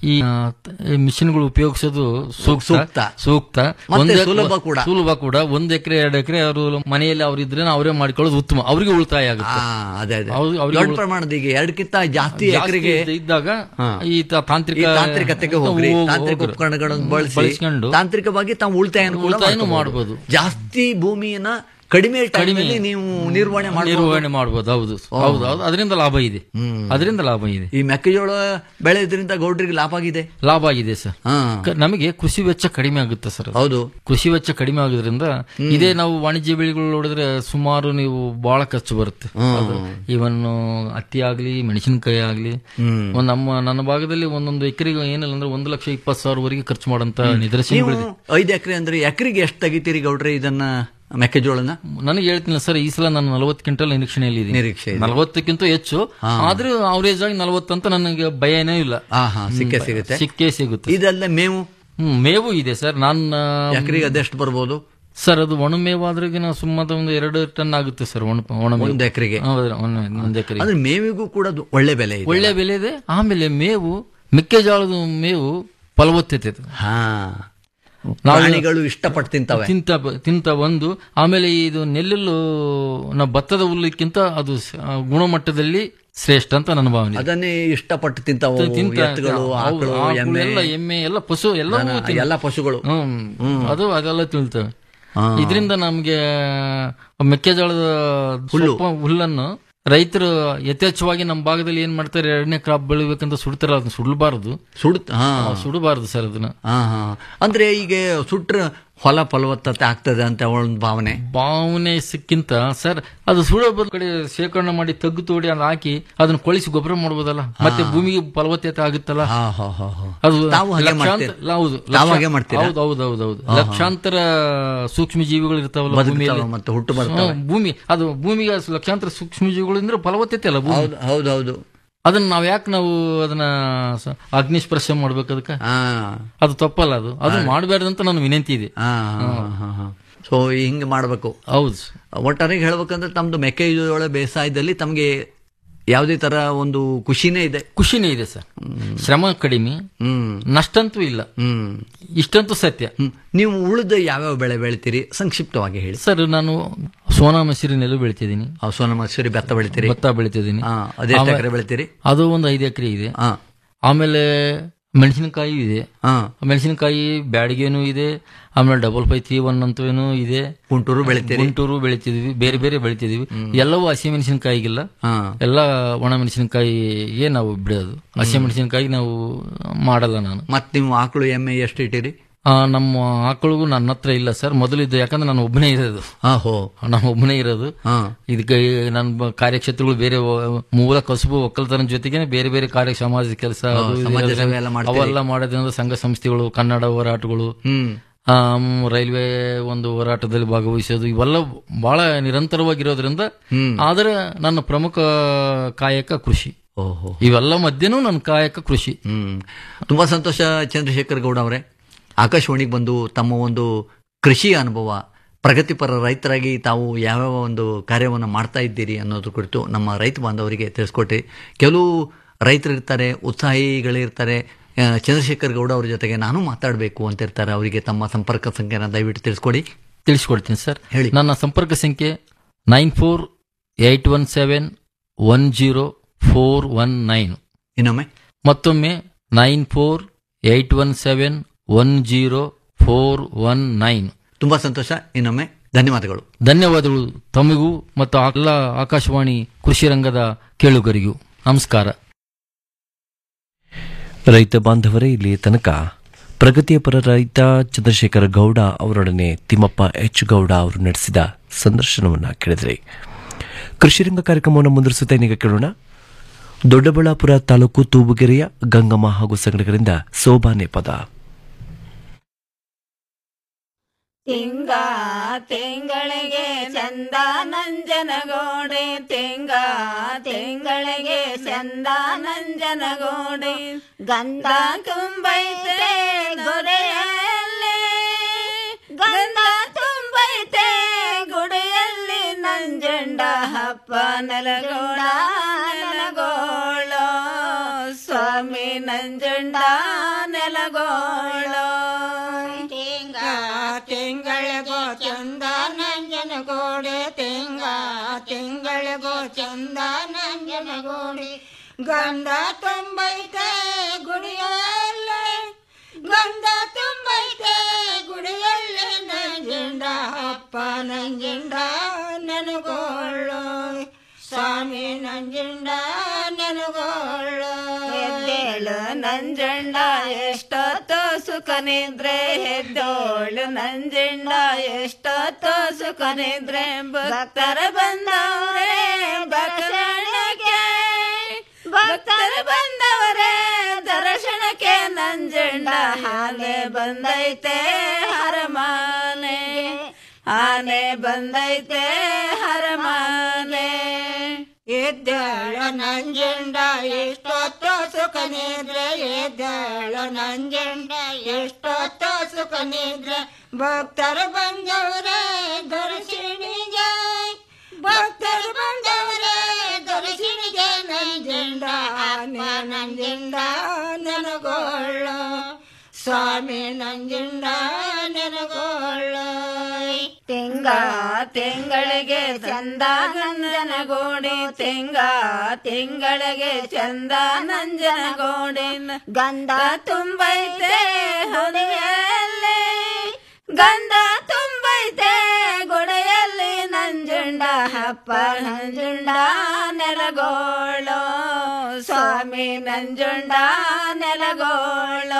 ಈ ಆ, ತ- ಈ ಮಿಷಿನ್ಗಳು ಉಪಯೋಗಿಸೋದು ಸೂಕ್ತ ಸೂಕ್ತ. ಸೂಕ್ತ ಮತ್ತೆ ಒಂದೇ- ಸುಲಭ ಕೂಡ. ಸುಲಭ ಕೂಡ ಒಂದ್ ಎಕರೆ ಎರಡು ಎಕರೆ ಅವರು ಮನೆಯಲ್ಲಿ ಅವ್ರು ಇದ್ರೆ ಅವರೇ ಮಾಡ್ಕೊಳ್ಳೋದು ಉತ್ತಮ ಅವರಿಗೆ ಉಳಿತಾಯ ಆಗುತ್ತೆ ಆ, ಅದೇ ಅದೇ ಅವ್ರು- ಅವ್ರಿಗೆ ದೊಡ್ಡ ಉಳಿ- ಪ್ರಮಾಣದ ಈಗ ಎರಡಕ್ಕಿಂತ ಜಾಸ್ತಿ ಜಾಸ್ತಿ ಎಕರೆಗೆ ಇದ್ದ- ಇದ್ದಾಗ ಈ ತ- ತಾಂತ್ರಿಕ ಈ ತಾಂತ್ರಿಕತೆಗೆ ಹೋಗ್ರಿ ಹೋಗ್- ತಾಂತ್ರಿಕ ಹೋಗ್ರಿ. ಉಪಕರಣಗಳನ್ನು ಬಳಸಿ ಬಳಸ್ಕೊಂಡು ತಾಂತ್ರಿಕವಾಗಿ ತಾವು ಉಳಿತಾಯನ ಕೂಡ ಉಳಿತಾಯನೂ ಮಾಡ್ಕೊಬೋದು. ಮಾಡ್ಬೋದು. ಜಾಸ್ತಿ ಭೂಮಿಯನ್ನ ಕಡಿಮೆ ಟೈಮಲ್ಲಿ ನೀವು ನಿರ್ವಹಣೆ ಮಾಡ್ಬೋದು. ನಿರ್ವಹಣೆ ಮಾಡಬಹುದು ಹೌದು ಹೌದು ಹೌದು ಅದರಿಂದ ಲಾಭ ಇದೆ ಅದರಿಂದ ಲಾಭ ಇದೆ ಈ ಮೆಕ್ಕೆಜೋಳ ಬೆಳೆಯೋದ್ರಿಂದ ಗೌಡ್ರಿಗೆ ಲಾಭ ಆಗಿದೆ ಲಾಭ ಆಗಿದೆ ಸರ್ ಕ- ನಮಗೆ ಕೃಷಿ ವೆಚ್ಚ ಕಡಿಮೆ ಆಗುತ್ತೆ ಸರ್ ಅದು. ಹೌದು ಕೃಷಿ ವೆಚ್ಚ ಕಡಿಮೆ ಆಗೋದ್ರಿಂದ ಇದೇ ನಾವು ವಾಣಿಜ್ಯ ಬೆಳೆಗಳು ನೋಡಿದ್ರೆ ಸುಮಾರು ನೀವು ಬಹಳ ಖರ್ಚು ಬರುತ್ತೆ ಅದು ಇವನ್ ಹತ್ತಿ ಆಗ್ಲಿ ಮೆಣಸಿನಕಾಯಿ ಆಗ್ಲಿ ಒಂದ್ ನಮ್ಮ ನನ್ನ ಭಾಗದಲ್ಲಿ ಒಂದೊಂದು ಎಕರೆಗೆ ಏನಿಲ್ಲ ಅಂದ್ರೆ ಒಂದು ಲಕ್ಷ ಇಪ್ಪತ್ತು ಸಾವಿರವರೆಗೆ ಖರ್ಚು ಮಾಡಂತ ನೀವು ನಿದರ್ಶನಗಳಿದೆ ಐದು ಎಕರೆ ಅಂದ್ರೆ ಎಕರೆಗೆ ಎಷ್ಟು ತೆಗಿತೀರಿ ಗೌಡ್ರೆ ಇದನ್ನ ಮೆಕ್ಕೆಜೋಳನ ನನಗೆ ಹೇಳ್ತೀನಿ ಸರ್ ಈ ಸಲ ನಾನು ನಲವತ್ತು ಕ್ವಿಂಟಲ್ ನಿರೀಕ್ಷಣೆಯಲ್ಲಿ ಇದೆ ನಿರೀಕ್ಷೆ ಇದೆ. ನಲವತ್ತಕ್ಕಿಂತ ಹೆಚ್ಚು ಆದ್ರೂ ಅವರೇಜ್ ಆಗಿ ನಲವತ್ತಂತ ನನಗೆ ಭಯನೇ ಇಲ್ಲ ಹಾ ಹಾ ಸಿಕ್ಕೇ ಹ್ಮ್, ಸಿಗುತ್ತೆ ಸಿಕ್ಕೇ ಸಿಗುತ್ತೆ ಇದೆಲ್ಲ ಮೇವು ಹ್ಮ್, ಮೇವು ಇದೆ ಸರ್ ನಾನು ಎಕರೆಗೆ ಅದೆಷ್ಟು ಬರ್ಬೋದು ಸರ್ ಅದು ಒಣ ಮೇವು ಆದ್ರೆಗಿನ ಸುಮ್ಮದ ಒಂದು ಎರಡು ಟನ್ ಆಗುತ್ತೆ ಸರ್ ಒಣ ಒಣ ಮೇವು. ಒಂದು ಎಕರೆಗೆ ಹೌದು, ಒಣ- ಒಂದು ಎಕರೆಗೆ ಅಂದ್ರೆ ಮೇವಿಗೂ ಕೂಡ ಅದು ಒಳ್ಳೆ ಬೆಲೆ ಇದೆ ಒಳ್ಳೆ ಬೆಲೆ ಇದೆ ಆಮೇಲೆ ಮೇವು ಮೆಕ್ಕೆಜೋಳದ ಮೇವು ಫಲವತ್ತತೆ ಇದೆ. ಹಾ ನಾವು- ಪ್ರಾಣಿಗಳು ಇಷ್ಟಪಟ್ಟು ತಿಂತವೆ ತಿಂತ ತಿಂತ ಒಂದು ಆಮೇಲೆ ಇದು ನೆಲ್ಲುಲ್ಲು ನಾವು ಭತ್ತದ ಹುಲ್ಲಕ್ಕಿಂತ ಅದು ಸ- ಆ, ಗುಣಮಟ್ಟದಲ್ಲಿ ಶ್ರೇಷ್ಠ ಅಂತ ನನ್ನ ಭಾವನೆ ಅದನ್ನೇ ಇಷ್ಟಪಟ್ಟು ತಿಂತಾವ ತಿಂತ ಎತ್ತುಗಳು ಹೌದು, ಆಕಳು ಆಕಳು, ಎಮ್ಮೆ ಎಲ್ಲ ಎಮ್ಮೆ ಎಲ್ಲ ಪಶು ಎಲ್ಲ ದನ, ಎಲ್ಲ ಪಶುಗಳು ಹ್ಮ್ ಅದು ಅದೆಲ್ಲ ತಿಳ್ತವೆ ಇದರಿಂದ ನಮ್ಗೆ ಮೆಕ್ಕೆಜೋಳದ ಸ್ವಲ್ಪ ಹುಲ್ಲನ್ನು ರೈತರು ಯಥೇಚ್ಛವಾಗಿ ನಮ್ಮ ಭಾಗದಲ್ಲಿ ಏನ್ ಮಾಡ್ತಾರೆ ಎರಡನೇ ಕ್ರಾಪ್ ಬೆಳಿಬೇಕಂತ ಸುಡ್ತಾರೆ ಅದನ್ನ ಸುಡಬಾರದು ಸುಡ್ ಹಾ ಸುಡಬಾರದು ಸರ್ ಅದನ್ನ ಹಾ ಹಾ ಅಂದ್ರೆ ಈಗ ಸುಟ್ರ ಹೊಲ ಫಲವತ್ತತೆ ಆಗ್ತದೆ ಅಂತ ಒಂದು ಭಾವನೆ ಭಾವನೆ ಸಿಕ್ಕಿಂತ ಸರ್ ಅದು ಸುಡೋ ಬದ್ ಕಡೆ ಶೇಖರಣೆ ಮಾಡಿ ತಗ್ಗು ತೋಡಿ ಅದ್ ಹಾಕಿ ಅದನ್ನ ಕೊಳಿಸಿ ಗೊಬ್ಬರ ಮಾಡ್ಬೋದಲ್ಲ ಮತ್ತೆ ಭೂಮಿಗೆ ಫಲವತ್ತತೆ ಆಗುತ್ತಲ್ಲ ಹಾ ಹಾ ಹಾ ಹಾ ಅದು ತಾವು ಹಾಗೆ ಲಕ್ಷಾಂತರ- ಮಾಡ್ತೀರಾ? ಹೌದು ತಾವು ಲಕ್ಷ- ಹಾಗೆ ಮಾಡ್ತೀರಾ? ಹೌದು ಹೌದು ಹೌದು ಹೌದು ಹಾ, ಹಾ. ಲಕ್ಷಾಂತರ ಸೂಕ್ಷ್ಮ ಜೀವಿಗಳು ಇರ್ತಾವಲ್ಲ ಬದುಕ್ತಾವೆ ಭೂಮಿಯಲ್ಲಿ ಮತ್ತೆ ಹುಟ್ಟು ಬರ್ತವೆ. ಹ್ಮ್, ಭೂಮಿ ಅದು ಭೂಮಿಗೆ ಅಷ್ಟು ಲಕ್ಷಾಂತರ ಸೂಕ್ಷ್ಮ ಜೀವಿಗಳು ಅಂದ್ರೆ ಫಲವತ್ತತೆ ಅಲ್ಲ ಭೂಮಿ ಹೌದು ಹೌದು ಹೌದು ಅದನ್ನ ನಾವ್ ಯಾಕೆ ನಾವು ಅದನ್ನ ಸ- ಅಗ್ನಿಸ್ಪರ್ಶ ಮಾಡ್ಬೇಕು ಅದಕ್ಕೆ ಅದು ತಪ್ಪಲ್ಲ ಅದು ಅದು ಮಾಡಬಾರ್ದಂತ ನನ್ನ ವಿನಂತಿ ಇದೆ ಸೊ ಹಿಂಗೆ ಮಾಡಬೇಕು ಹೌದು ಒಟ್ಟಾರೆ ಹೇಳ್ಬೇಕಂದ್ರೆ ತಮ್ದು ಮೆಕ್ಕೆಜೋಳ ಬೇಸಾಯದಲ್ಲಿ ತಮಗೆ ಯಾವುದೇ ತರ ಒಂದು ಖುಷಿನೇ ಇದೆ ಖುಷಿನೇ ಇದೆ ಸರ್ ಶ್ರಮ ಕಡಿಮೆ ನಷ್ಟಂತೂ ಇಲ್ಲ ಇಷ್ಟಂತೂ ಸತ್ಯ ನೀವು ಉಳಿದ ಯಾವ್ಯಾವ ಬೆಳೆ ಬೆಳಿತೀರಿ ಸಂಕ್ಷಿಪ್ತವಾಗಿ ಹೇಳಿ ಸರ್ ನಾನು ಸೋನಾ ಮಸೂರಿ ನೆಲ್ಲು ಬೆಳಿತಿದ್ದೀನಿ ಸೋನಾ ಮಸೂರಿ ಭತ್ತ ಬೆಳಿತೀರಿ ಭತ್ತ ಬೆಳಿತಿದ್ದೀನಿ ಅದೆಷ್ಟು ಆಮೇಲೆ- ಎಕರೆ ಬೆಳಿತೀರಿ ಅದು ಒಂದು ಐದು ಎಕರೆ ಇದೆ ಆಮೇಲೆ ಮೆಣಸಿನಕಾಯಿ ಇದೆ ಮೆಣಸಿನಕಾಯಿ ಬ್ಯಾಡಿಗೆನೂ ಇದೆ ಆಮೇಲೆ ಡಬಲ್ ಫೈ ತ್ರೀ ಒನ್ ಅಂತವೇನು ಇದೆ ಗುಂಟೂರು ಬೆಳಿತೀರಿ? ಗುಂಟೂರು ಬೆಳಿತಿದ್ವಿ ಬೇರೆ ಬೇರೆ ಬೆಳಿತಿದ್ವಿ ಎಲ್ಲವೂ ಹಸಿ ಮೆಣಸಿನಕಾಯಿಗಿಲ್ಲ ಎಲ್ಲ ಒಣ ಮೆಣಸಿನಕಾಯಿಗೆ ನಾವು ಬಿಡೋದು ಹಸಿ ಮೆಣಸಿನಕಾಯಿ ನಾವು ಮಾಡಲ್ಲ ನಾನು ಮತ್ತೆ ನೀವು ಆಕಳು ಎಮ್ಮೆ ಎಷ್ಟು ಇಟ್ಟಿರಿ ಆ, ನಮ್ಮ ಆಕಳಿಗೂ ನನ್ನ ಹತ್ರ ಇಲ್ಲ ಸರ್ ಮೊದಲಿದ್ದು ಯಾಕಂದ್ರೆ ನಾನು ಒಬ್ಬನೇ ಇರೋದು ಆಹೋ ನಾನು ಒಬ್ಬನೇ ಇರೋದು ಇದಕ್ಕೆ ನನ್ನ ಬ- ಕಾರ್ಯಕ್ಷೇತ್ರಗಳು ಬೇರೆ ಒ- ಮೂಲ ಕಸುಬು ಒಕ್ಕಲ್ತನ ಜೊತೆಗೆ ಬೇರೆ ಬೇರೆ ಕಾರ್ಯ ಸಮಾಜ ಕೆಲಸ ಹಾ, ಅದು ಇದು ಸಮಾಜ ಇರೋದ್ರಿಂದ ಸೇವೆ ಎಲ್ಲ ಮಾಡ್ತೀರಿ. ಅವೆಲ್ಲ ಮಾಡೋದ್ರಿಂದ ಸಂಘ ಸಂಸ್ಥೆಗಳು ಕನ್ನಡ ಹೋರಾಟಗಳು ಹ್ಮ್ ಆಮ್, ರೈಲ್ವೆ ಒಂದು ಹೋರಾಟದಲ್ಲಿ ಭಾಗವಹಿಸೋದು ಇವೆಲ್ಲ ಬಹಳ ನಿರಂತರವಾಗಿರೋದ್ರಿಂದ ಆದರೆ ನನ್ನ ಪ್ರಮುಖ ಕಾಯಕ ಕೃಷಿ ಓಹೋ ಇವೆಲ್ಲ ಮಧ್ಯನೂ ನನ್ನ ಕಾಯಕ ಕೃಷಿ ಹ್ಮ್ ತುಂಬಾ ಸಂತೋಷ ಚಂದ್ರಶೇಖರ್ ಗೌಡ ಅವರೇ ಆಕಾಶವಾಣಿಗೆ ಬಂದು ತಮ್ಮ ಒಂದು ಕೃಷಿ ಅನುಭವ ಪ್ರಗತಿಪರ ರೈತರಾಗಿ ತಾವು ಯಾವ್ಯಾವ ಒಂದು ಕಾರ್ಯವನ್ನು ಮಾಡ್ತಾ ಇದ್ದೀರಿ ಅನ್ನೋದ್ರ ಕುರಿತು ನಮ್ಮ ರೈತ ಬಾಂಧವರಿಗೆ ತಿಳಿಸ್ಕೊಟ್ರಿ ಕೆಲವು ರೈತರಿರ್ತಾರೆ ಉತ್ಸಾಹಿಗಳಿರ್ತಾರೆ ಆ, ಚಂದ್ರಶೇಖರ್ ಗೌಡ ಅವ್ರ ಜೊತೆಗೆ ನಾನು ಮಾತಾಡಬೇಕು ಅಂತ ಇರ್ತಾರೆ ಅವರಿಗೆ ತಮ್ಮ ಸಂಪರ್ಕ ಸಂಖ್ಯೆನ ದಯವಿಟ್ಟು ತಿಳಿಸ್ಕೊಡಿ ತಿಳಿಸ್ಕೊಡ್ತೀನಿ ಸರ್ ಹೇಳಿ. ನನ್ನ ಸಂಪರ್ಕ ಸಂಖ್ಯೆ nine four eight one seven one zero four one nine ಇನ್ನೊಮ್ಮೆ ಮತ್ತೊಮ್ಮೆ nine four eight one seven one zero four one nine ತುಂಬಾ ಸಂತೋಷ ಇನ್ನೊಮ್ಮೆ ಧನ್ಯವಾದಗಳು ಧನ್ಯವಾದಗಳು ತಮಗೂ ಮತ್ತು ಎಲ್ಲ ಆಕಾಶವಾಣಿ ಕೃಷಿ ರಂಗದ ಕೇಳುಗರಿಗೂ ನಮಸ್ಕಾರ ರೈತ ಬಾಂಧವರೇ ಇಲ್ಲಿ ತನಕ ಪ್ರಗತಿಯ ಪರ ರೈತ ಚಂದ್ರಶೇಖರ ಗೌಡ ಅವರೊಡನೆ ತಿಮ್ಮಪ್ಪ ಎಚ್ ಗೌಡ ಅವರು ನಡೆಸಿದ ಸಂದರ್ಶನವನ್ನು ಕೇಳಿದ್ರಿ ಕೃಷಿರಂಗ ಕಾರ್ಯಕ್ರಮವನ್ನು ಮುಂದುವರಿಸುತ್ತಾ ಈಗ ಕೇಳೋಣ ದೊಡ್ಡಬಳ್ಳಾಪುರ ತಾಲೂಕು ತೂಬುಗೆರೆಯ ಗಂಗಮ್ಮ ಹಾಗೂ ಸಂಘಟಕರಿಂದ ಸೋಬಾನೆ ಪದ ತಿಂಗ ತಿಂಗಳಿಗೆ ಚಂದ ನಂಜನಗೋಡೆ ತಿಂಗ ತಿಂಗಳಿಗೆ ಚಂದ ನಂಜನಗೋಡೆ ಗಂಧ ತುಂಬೈತೆ ಗೊರೆಯಲ್ಲಿ ಗಂಧ ತುಂಬೈತೆ ಗುಡಿಯಲ್ಲಿ ನಂಜಂಡ ಹಪ್ಪ ನಲಗೋಡ ನಲಗೋಳ ಸ್ವಾಮಿ ನಂಜುಂಡ ನೆಲಗೋಳು ತೆಂಗ ತಿಂಗಳಿಗೋ ಚಂದ ನಂಜನಗೋಡೆ ತೆಂಗ ತಿಂಗಳಿಗೋ ಚಂದ ನಂಜನಗೋಡೆ ಗಂಧ ತುಂಬೈತೆ ಗುಡಿಯಲ್ಲೇ ಗಂಧ ತುಂಬೈತೆ ಗುಡಿಯಲ್ಲೇ ನಂಜುಂಡ ಅಪ್ಪ ನಂಜುಂಡ ನನಗೋಳು ಸ್ವಾಮಿ ನಂಜುಂಡ ನನಗೋಳು ಎದ್ದೇಳು ನಂಜುಂಡ ಎಷ್ಟೊತ್ತು ಸುಖ ನಿದ್ರೆ ಎದ್ದೋಳು ನಂಜುಂಡ ಎಷ್ಟೊತ್ತು ಸುಖ ನಿದ್ರೆ ಭಕ್ತರ ಬಂದವರೇ ದರ್ಶನಕ್ಕೆ ಭಕ್ತರ ಬಂದವರೇ ದರ್ಶನಕ್ಕೆ ನಂಜುಂಡ ಆನೆ ಬಂದೈತೆ ಹರಮಾನೆ ಆನೆ ಬಂದೈತೆ ಹರಮಾನೆ ಎದ್ದಾಳ ನಂಜುಂಡ ಎಷ್ಟೊತ್ತು ಸುಖ ನಿದ್ರೆ ಎದ್ದಾಳ ನಂಜುಂಡ ಎಷ್ಟೊತ್ತು ಸುಖ ನಿದ್ರೆ ಭಕ್ತರು ಬಂದವರೇ ದರ್ಶನಿಗೆ ಭಕ್ತರು ಬಂದವರೇ ದರ್ಶನಿಗೆ ನಂಜುಂಡ ಆತ್ಮ ನಂಜುಂಡ ನನಗೋಳ ಸ್ವಾಮಿ ನಂಜುಂಡ ನನಗೋಳ ತೆಂಗ ತಿಂಗಳಿಗೆ ಚಂದ ನಂಜನಗೋಡಿ ತೆಂಗ ತಿಂಗಳಿಗೆ ಚಂದ ನಂಜನಗೋಡಿ ಗಂಧ ತುಂಬೈತೆ ಹೊಡೆಯಲ್ಲಿ ಗಂಧ ತುಂಬೈತೆ ಗೊಡೆಯಲ್ಲಿ ನಂಜುಂಡ ಹಪ್ಪ ನಂಜುಂಡ ನೆಲಗೋಳು ಸ್ವಾಮಿ ನಂಜುಂಡ ನೆಲಗೋಳು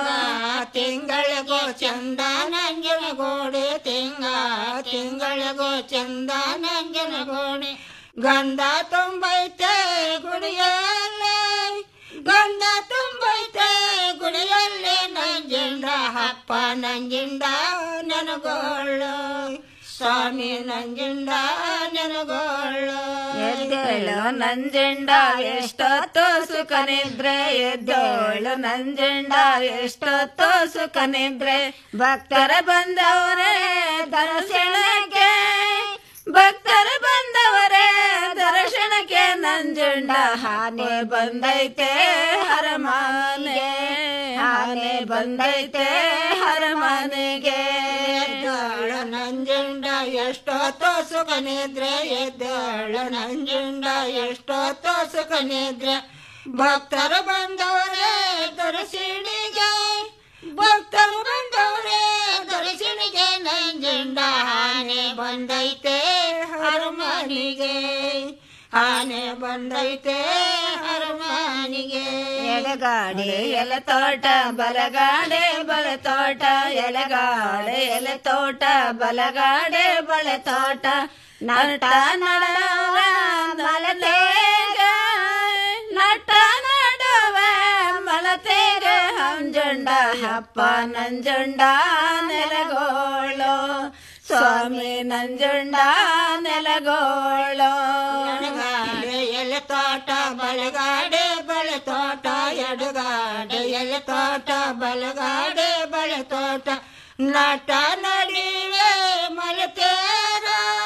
ತಿಂಗಳಿಗೋ ಚಂದ ನಂಜನಗೋಡೆ ತಿಂಗ ತಿಂಗಳಿಗೋ ಚಂದ ನಂಜನಗೋಡೆ ಗಂಧ ತುಂಬೈತೆ ಗುಡಿಯಲ್ಲೇ ಗಂಧ ತುಂಬೈತೆ ಗುಡಿಯಲ್ಲೇ ನಂಜುಂಡ ಹಪ್ಪ ನಂಜುಂಡ ನನಗೋಳು ಸ್ವಾಮಿ ನಂಜುಂಡ ನನಗೋಳು ಎದ್ದೇಳು ನಂಜುಂಡ ಎಷ್ಟೊತ್ತು ಸುಖ ನಿದ್ರೆ ಎದ್ದೇಳು ನಂಜುಂಡ ಎಷ್ಟೊತ್ತು ಸುಖ ನಿದ್ರೆ ಭಕ್ತರ ಬಂದವರೇ ದರ್ಶನಕ್ಕೆ ಭಕ್ತರ ಬಂದವರೇ ದರ್ಶನಕ್ಕೆ ನಂಜುಂಡ ಆನೆ ಬಂದೈತೆ ಹರಮಾನೆ ಆನೆ ಬಂದೈತೆ ಹರಮಾನೆಗೆ ಎದ್ದಾಳ ನಂಜುಂಡ ಎಷ್ಟೊತ್ತು ಸುಖ ನಿದ್ರೆ ಎದ್ದಾಳ ನಂಜುಂಡ ಎಷ್ಟೊತ್ತು ಸುಖ ನಿದ್ರೆ ಭಕ್ತರು ಬಂದವರೇ ದರ್ಶನಿಗೆ ಭಕ್ತರು ಬಂದವರೇ ದರ್ಶನಿಗೆ ನಂಜುಂಡ ಆನೆ ಬಂದೈತೆ ಹನುಮಾನಿಗೆ ಆನೆ ಬಂದೈತೆ ಹನುಮಾನಿಗೆ ಎಲೆಗಾಡೆ ಎಲೆ ತೋಟ ಬಲಗಾಡೆ ಬಲೆ ತೋಟ ಎಲೆಗಾಡೆ ಎಲೆ ತೋಟ ಬಲಗಾಡೆ ಬಳೆ ತೋಟ ನಟ ನಡವ ಮಲತೇಗ ನಟ ನಡುವ ಮಲತೇಗ ಹಂಜುಂಡ ಹಪ್ಪ ನಂಜುಂಡ ನೆಲಗೋಳು ಸ್ವಾಮಿ ನಂಜುಂಡ ನೆಲಗೋಳು ಎಡಗಾಡೆ ಎಲೆ ತೋಟ ಬಲಗಾಡೆ ಬಳೆ ತೋಟ ಎಡಗಾಡೆ ಎಲೆ ತೋಟ ಬಲಗಾಡೆ ಬಳೆ ತೋಟ ನಟ ನಡಿವೆ ಮಲತೇರ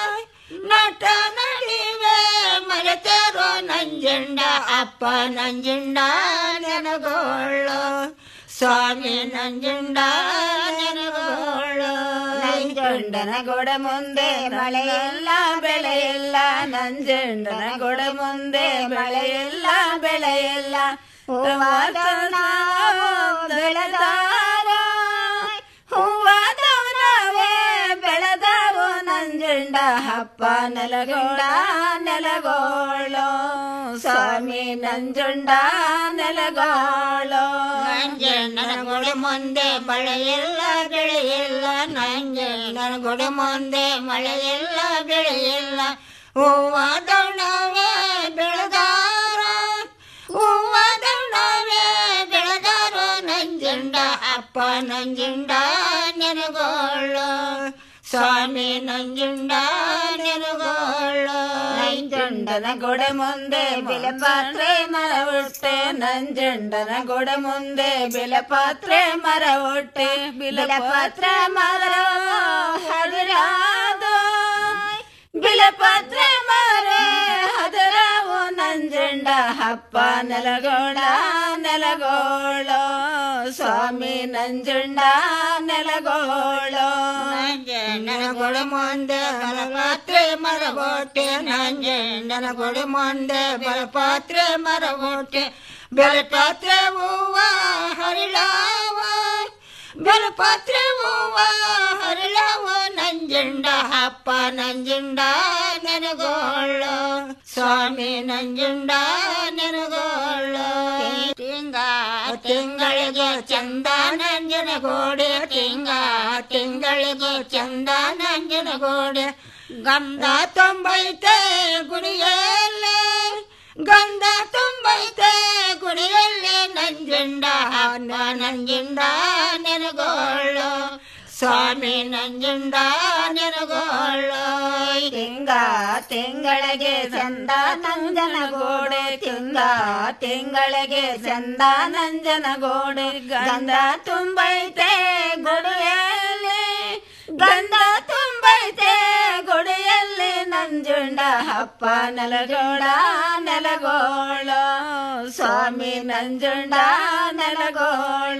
ನಟ ನಡಿವೆ ಮಲತೇರೋ ನಂಜುಂಡ ಅಪ್ಪ ನಂಜುಂಡ ನೆನಗೋಳು ಸ್ವಾಮಿ ನಂಜುಂಡ ನೆನಗೋಳು ನಂಜುಂಡನ ಗೊಡ ಮುಂದೆ ಮಳೆಯೆಲ್ಲ ಬೆಳೆಯಲ್ಲ ನಂಜುಂಡನ ಗೊಡ ಮುಂದೆ ಮಳೆಯೆಲ್ಲ ಬೆಳೆಯಲ್ಲ ಹೂವಾದವು ನಾವು ಬೆಳೆದಾರ ಹೂವಾದವು ನಾವೇ ಬೆಳೆದಾವು ನಂಜುಂಡ ಹಪ್ಪ ನೆಲಗೋಡ ನೆಲಗೋಳು ಸ್ವಾಮಿ ನಂಜುಂಡ ನೆಲಗೋಳು ನಂಜಣ್ಣನ ಗುಡಿ ಮುಂದೆ ಮಳೆಯಿಲ್ಲ ಬೆಳೆಯಿಲ್ಲ ನಂಜಣ್ಣನ ಗುಡಿ ಮುಂದೆ ಮಳೆಯಿಲ್ಲ ಬೆಳೆಯಿಲ್ಲ ಹೂವ ದೌಡವೇ ಬೆಳೆದಾರ ಹೂವ ದೌಡವೇ ಬೆಳೆದಾರ ನಂಜುಂಡ ಅಪ್ಪ ನಂಜುಂಡ ನೆನಗೋಳು ಸ್ವಾಮಿ ನಂಜುಂಡ ನೆನಗೋಳು ನಂಜುಂಡನ ಗೊಡೆ ಮುಂದೆ ಬಿಲಪಾತ್ರೆ ಮರ ಉಟ್ಟೆ ನಂಜುಂಡನ ಗೊಡೆ ಮುಂದೆ ಬಿಲಪಾತ್ರೆ ಮರ ಉಟ್ಟೆ ಬಿಲಪಾತ್ರೆ ಮರ ಹರಿರಾದು ಬಿಲಪಾತ್ರೆ ಮರ ಹದರಾವು ನಂಜುಂಡ ಹಪ್ಪ ನೆಲಗೋಳ ನೆಲಗೋಳೋ ಸ್ವಾಮಿ ನಂಜುಂಡ ನೆಲಗೋಳೋ ನಂಜಣ್ಣನ ಗುಡಿ ಮುಂದೆ ಬಲಪಾತ್ರೆ ಮರಗೋಟೆ ನಂಜಣ್ಣನ ಗುಡಿ ಮುಂದೆ ಬಲಪಾತ್ರೆ ಮರಗೋಟೆ ಬೆಲಪಾತ್ರೆ ಹೂವ ಹರಿಳಾವ ಬೆಲಪಾತ್ರೆ ಹೂವ ಹರಿಳಾವ ನಂಜುಂಡ ಹಪ್ಪ ನಂಜುಂಡ ನೆನಗೋಳು ಸ್ವಾಮಿ ನಂಜುಂಡ ನೆನಗೋಳು ತಿಂಗ ತಿಂಗಳಿಗೆ ಚಂದ ನಂಜನಗೋಡೆ ತಿಂಗ ತಿಂಗಳಿಗೆ ಚಂದ ನಂಜನಗೋಡೆ ಗಂಧ ತುಂಬೈತೆ ಗುಡಿಯಲ್ಲೇ ಗಂಧ ತುಂಬೈತೆ ಗುಡಿಯಲ್ಲೇ ನಂಜುಂಡ ಹಬ್ಬ ನಂಜುಂಡ ನೆನಗೋಳು ಸ್ವಾಮಿ ನಂಜುಂಡ ನೆನಗೋಳು ತಿಂಗ ತಿಂಗಳಿಗೆ ಚಂದ ನಂಜನಗೋಡೆ ತಿಂಗ ತಿಂಗಳಿಗೆ ಚಂದ ನಂಜನಗೋಡೆ ಗಂಧ ತುಂಬೈತೆ ಗುಡಿಯಲ್ಲಿ ಗಂಧ ತುಂಬೈತೆ ಗುಡಿಯಲ್ಲಿ ನಂಜುಂಡ ಹಪ್ಪ ನೆಲಗೋಳ ನೆಲಗೋಳ ಸ್ವಾಮಿ ನಂಜುಂಡ ನೆಲಗೋಳ